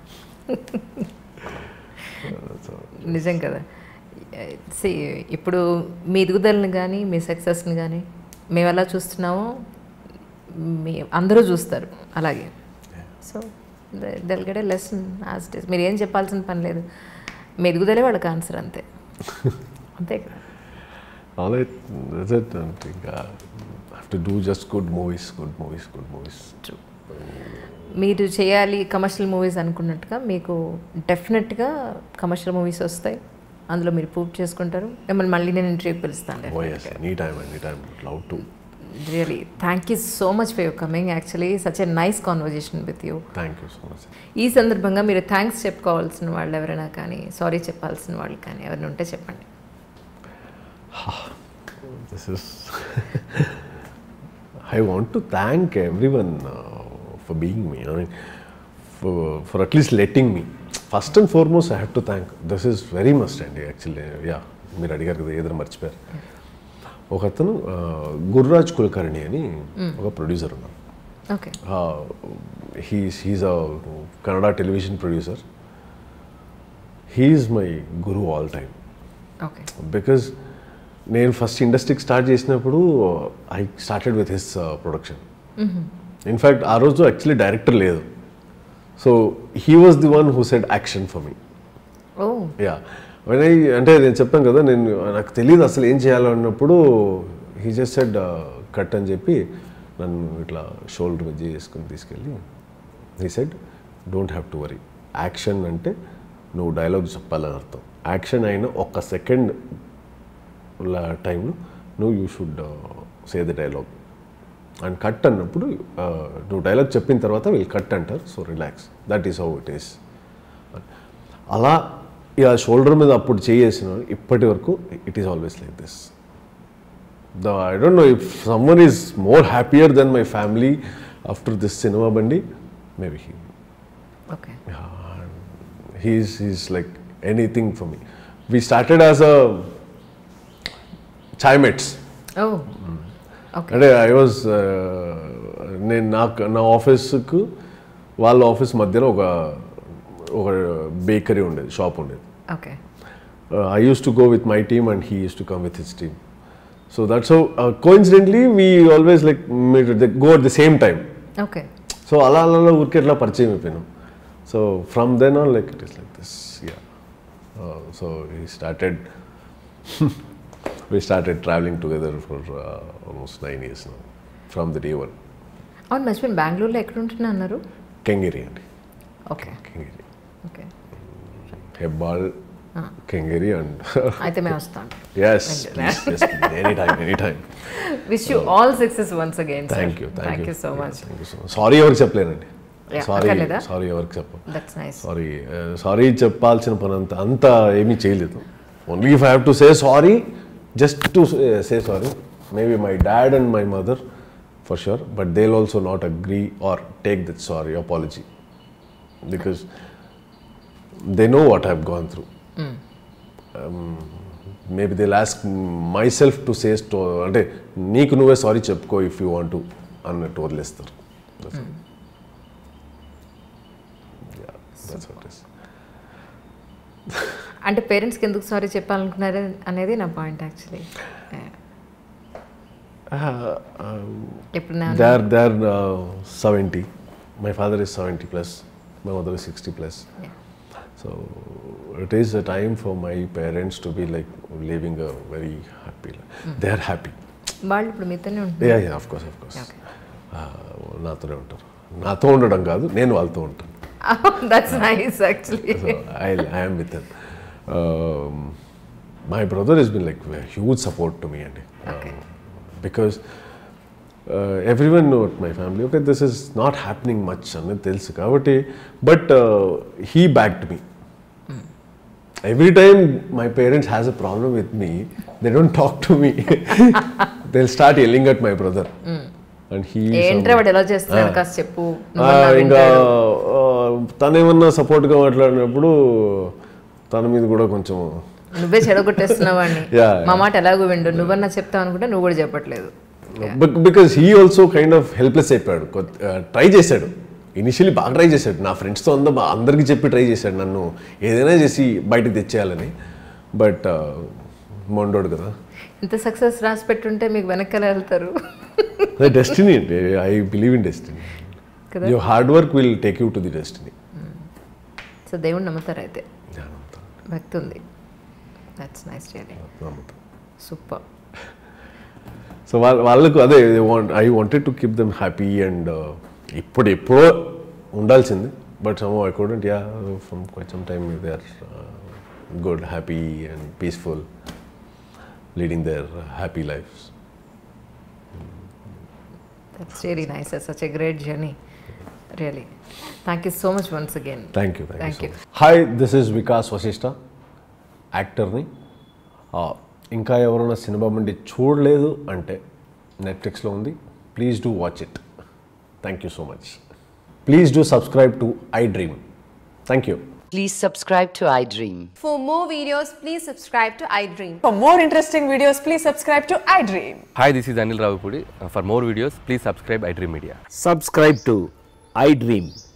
నిజం కదా సి ఇప్పుడు మీ ఎదుగుదలని కానీ మీ సక్సెస్ని కానీ మేము ఎలా చూస్తున్నామో మీ అందరూ చూస్తారు అలాగే so they'll get a lesson as it మీరు ఏం చెప్పాల్సిన పని లేదు మీ ఎదుగుదలే వాళ్ళకి ఆన్సర్ అంతే అంతే కదా ఆల్ ఇట్ అంటే ఇంకా have to do just good movies good movies good movies True. మీరు చేయాలి కమర్షియల్ మూవీస్ అనుకున్నట్టుగా మీకు డెఫినెట్గా కమర్షియల్ మూవీస్ వస్తాయి అందులో మీరు ప్రూవ్ చేసుకుంటారు మిమ్మల్ని మళ్ళీ నేను ఇంటర్వ్యూకి పిలుస్తాను oh yes any time any time love to really thank you so much for your coming actually such a nice conversation with you thank you so much ఈ సందర్భంగా మీరు థ్యాంక్స్ చెప్పుకోవాల్సిన వాళ్ళు ఎవరైనా కానీ సారీ చెప్పాల్సిన వాళ్ళు కానీ ఎవరైనా ఉంటే చెప్పండి This is. I want to thank everyone uh, for being me. I mean, for, for at least letting me. First and foremost, I have to thank. This is very must అండి actually yeah మీరు అడిగారు కదా ఏదో మర్చిపోయారు ఒక అతను గుర్రాజ్ కులకర్ణి అని ఒక ప్రొడ్యూసర్ ఉన్నారు okay he's he's a Kannada television producer he's my guru all time okay because నేను ఫస్ట్ ఇండస్ట్రీకి స్టార్ట్ చేసినప్పుడు I started with his production in fact ఆ రోజు యాక్చువల్లీ డైరెక్టర్ లేదు so he was the one who said action for me oh yeah when I అంటే నేను చెప్పాను కదా నేను నాకు తెలియదు అసలు ఏం చేయాలన్నప్పుడు హీ జస్ట్ సెడ్ కట్ అని చెప్పి నన్ను ఇట్లా షోల్డర్ మీద చేసుకుని తీసుకెళ్ళి he said don't have to worry action అంటే నువ్వు డైలాగ్ చెప్పాలని అర్థం యాక్షన్ అయిన ఒక్క సెకండ్ టైంలో నువ్వు you should say the dialogue and cut అన్నప్పుడు uh, నువ్వు డైలాగ్ చెప్పిన తర్వాత వీళ్ళు కట్ అంటారు so relax that is how it is అలా ఇక షోల్డర్ మీద అప్పుడు చేసిన ఇప్పటి వరకు it is always like this the I don't know if someone is more happier than my family after this cinema బండి maybe he okay he's he's like anything for me we started as a చాయ్మెట్స్ oh okay అంటే I was నేను నాకు నా ఆఫీస్కు వాళ్ళ office మధ్యలో ఒక ఒక బేకరీ ఉండేది షాప్ ఉండేది okay I used to go with my team and he use to come with his team so that's how coincidentally we always like go at the same time okay so అలా అలా అలా ఊరికే ఎట్లా పరిచయం అయిపోయినాం so from then on like it is like this yeah so he started we started traveling together for uh, almost nine years now from the day one అవును మర్చిపోయిన బెంగళూరులో ఎక్కడ ఉంటున్నా అన్నారు కెంగిరి అండి okay Kengeri okay Hebbal Kengeri and అయితే మేము వస్తాం yes any time any time wish you all success once again thank you thank you so much thank you so much sorry ఎవరికి చెప్పలేనండి Yeah, సారీ అక్కర్లేదా? సారీ ఎవరికి చెప్ప దట్స్ నైస్ సారీ సారీ చెప్పాల్సిన పని అంత అంత ఏమీ చేయలేదు only if I have to say sorry just to say sorry maybe my dad and my mother for sure but they also not agree or take that sorry apology because they know what have gone through maybe they ask myself to say స్టో అంటే నీకు నువ్వే sorry చెప్పుకో if you want అన్నట్టు వదిలేస్తారు That's it. Yeah, that's what it is. అంటే పేరెంట్స్కి ఎందుకు సారీ చెప్పాలనుకున్నారు అనేది నా పాయింట్ యాక్చువల్లీ Uh, um, ఇప్పుడు నా they are they are uh, 70. My father is 70 plus. My mother is 60 plus. Yeah. So it is a time for my parents to be like living a very happy life. They are happy. వాళ్ళు ఇప్పుడు మీతోనే ఉంటుంది Yeah, yeah, of course, of course. Okay. Uh, నాతోనే ఉంటారు నాతో ఉండడం కాదు నేను వాళ్ళతో ఉంటాను that's nice actually so I, I am with them. Um, my brother has been like a huge support to me, and Okay. because uh, everyone know at my family. Okay, this is not happening much, అనేది తెలుసు కాబట్టి but he backed me. Every time my parents has a problem with me, they don't talk to me. They'll start yelling at my brother. And he ఏంట్రా వాడు ఎలా చేస్తున్నాడు కాస్త చెప్పు ఆ, నువ్వన్నా ఇంకా వింటాడు. ఆ, తనేమన్నా సపోర్ట్గా మాట్లాడినప్పుడు తన మీద కూడా కొంచెం నువ్వే చెడగొట్టేస్తున్నావు వాడిని Yeah, మా మాట ఎలాగో విండు నువ్వన్నా చెప్తావు అనుకుంటే నువ్వు కూడా చెప్పట్లేదు because he also kind of helpless అయిపోయాడు ట్రై చేశాడు ఇనిషియలీ బాగా ట్రై చేశాడు నా ఫ్రెండ్స్తో అంతా బా- అందరికీ చెప్పి ట్రై చేశాడు నన్ను ఏదైనా చేసి బయటకు తెచ్చేయాలని బట్ మొండోడు కదా ఇంత సక్సెస్ రాసి పెట్టుంటే మీకు వెనకాల వెళ్తారు డెస్టినీ అండి ఐ బిలీవ్ ఇన్ డెస్టినీ కదా your hard work will take you to the destiny so దేవుడు నమ్ముతారు అయితే భక్తి ఉంది that's nice really super so వాళ్ళ వాళ్ళకు అదే want I wanted to keep them happy and ఇప్పుడు ఎప్పుడో ఉండాల్సింది but some I couldn't yeah from quite some time they are good happy and peaceful leading their happy lives that's really nice such a great journey really thank you so much once again thank you Thank thank you. You hi this is Vikas Vashishta యాక్టర్ని ఇంకా ఎవరైనా cinema మండి చూడలేదు అంటే నెట్ఫ్లిక్స్లో ఉంది please do watch it thank you so much please do subscribe to I dream thank you Please subscribe to iDream. For more videos, please subscribe to iDream. For more interesting videos, please subscribe to iDream. Hi, this is Anil Ravipudi. Uh, For more videos, please subscribe iDream Media. subscribe to iDream.